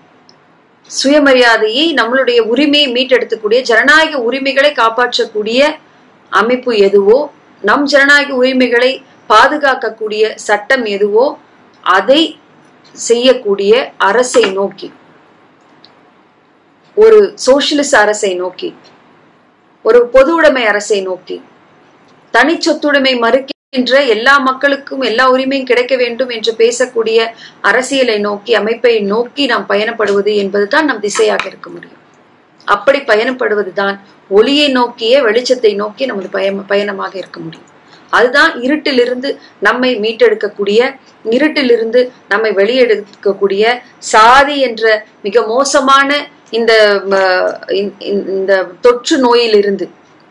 சுயமரியாதையை நம்மளுடைய உரிமையை மீட்டெடுக்கக்கூடிய ஜனநாயக உரிமைகளை காப்பாற்றக்கூடிய அமைப்பு எதுவோ நம் ஜனநாயக உரிமைகளை பாதுகாக்கக்கூடிய சட்டம் எதுவோ அதை செய்யக்கூடிய அரசை நோக்கி ஒரு சோசியலிஸ்ட் அரசை நோக்கி ஒரு பொது உடைமை அரசை நோக்கி தனி சொத்துடைமை மறுக்கின்ற எல்லா மக்களுக்கும் எல்லா உரிமையும் கிடைக்க வேண்டும் என்று பேசக்கூடிய அரசியலை நோக்கி அமைப்பை நோக்கி நாம் பயணப்படுவது என்பதுதான் நம் திசையாக இருக்க முடியும் அப்படி பயணப்படுவதுதான் ஒளியை நோக்கிய வெளிச்சத்தை நோக்கி நமது பய பயணமாக இருக்க முடியும் அதுதான் இருட்டிலிருந்து நம்மை மீட்டெடுக்கக்கூடிய இருட்டிலிருந்து நம்மை வெளியெடுக்கக்கூடிய சாதி என்ற மிக மோசமான இந்த இந்த தொற்று நோயிலிருந்து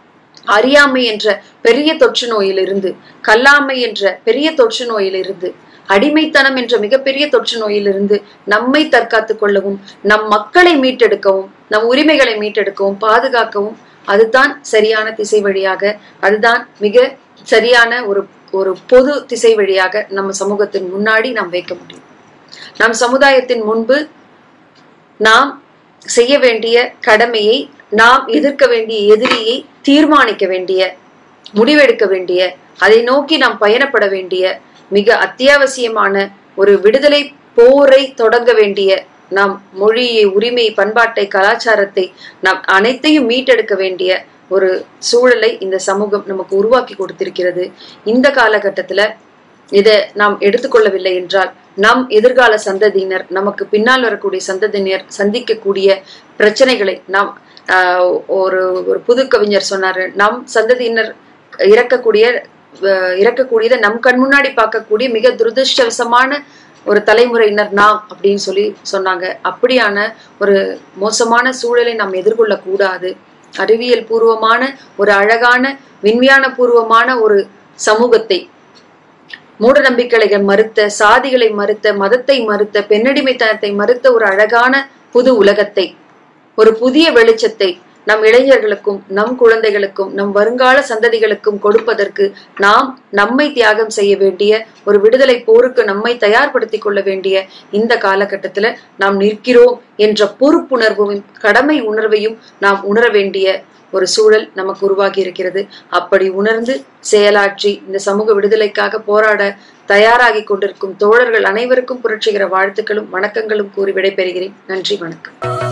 அறியாமை என்ற பெரிய தொற்று நோயிலிருந்து கல்லாமை என்ற பெரிய தொற்று நோயிலிருந்து அடிமைத்தனம் என்ற மிகப்பெரிய தொற்று நோயிலிருந்து நம்மை தற்காத்துக் கொள்ளவும் நம் மக்களை மீட்டெடுக்கவும் நம் உரிமைகளை மீட்டெடுக்கவும் பாதுகாக்கவும் அதுதான் சரியான திசை வழியாக அதுதான் மிக சரியான ஒரு ஒரு பொது திசை வழியாக நம்ம சமூகத்தின் முன்னாடி நாம் வைக்க முடியும் நம் சமுதாயத்தின் முன்பு நாம் செய்ய வேண்டிய கடமையை நாம் எதிர்க்க வேண்டிய எதிரியை தீர்மானிக்க வேண்டிய முடிவெடுக்க வேண்டிய அதை நோக்கி நாம் பயணப்பட வேண்டிய மிக அத்தியாவசியமான ஒரு விடுதலை போரை தொடங்க வேண்டிய நாம் மொழியை உரிமை பண்பாட்டை கலாச்சாரத்தை நாம் அனைத்தையும் மீட்டெடுக்க வேண்டிய ஒரு சூழலை இந்த சமூகம் நமக்கு உருவாக்கி கொடுத்திருக்கிறது இந்த காலகட்டத்துல இதை நாம் எடுத்துக்கொள்ளவில்லை என்றால் நம் எதிர்கால சந்ததியினர் நமக்கு பின்னால் வரக்கூடிய சந்ததியினர் சந்திக்கக்கூடிய பிரச்சனைகளை நாம் ஆஹ், ஒரு ஒரு புது கவிஞர் சொன்னாரு நம் சந்ததியினர் இறக்கக்கூடிய அஹ், இறக்கக்கூடியதை நம் கண் முன்னாடி பார்க்கக்கூடிய மிக துரதிருஷ்டவசமான ஒரு தலைமுறையினர் நாம் அப்படின்னு சொல்லி சொன்னாங்க அப்படியான ஒரு மோசமான சூழலை நாம் எதிர்கொள்ள கூடாது அறிவியல் பூர்வமான ஒரு அழகான விஞ்ஞான பூர்வமான ஒரு சமூகத்தை மூட நம்பிக்கைகளை மறுத்த சாதிகளை மறுத்த மதத்தை மறுத்த பெண்ணடிமைத்தனத்தை மறுத்த ஒரு அழகான புது உலகத்தை ஒரு புதிய வெளிச்சத்தை நம் இளைஞர்களுக்கும் நம் குழந்தைகளுக்கும் நம் வருங்கால சந்ததிகளுக்கும் கொடுப்பதற்கு நாம் நம்மை தியாகம் செய்ய வேண்டிய ஒரு விடுதலை போருக்கு நம்மை தயார்படுத்திக் கொள்ள வேண்டிய இந்த காலகட்டத்துல நாம் நிற்கிறோம் என்ற பொறுப்புணர்வும் கடமை உணர்வையும் நாம் உணர வேண்டிய ஒரு சூழல் நமக்கு உருவாகி இருக்கிறது அப்படி உணர்ந்து செயலாற்றி இந்த சமூக விடுதலைக்காக போராட தயாராகி கொண்டிருக்கும் தோழர்கள் அனைவருக்கும் புரட்சிகர வாழ்த்துக்களும் வணக்கங்களும் கூறி விடைபெறுகிறேன் நன்றி வணக்கம்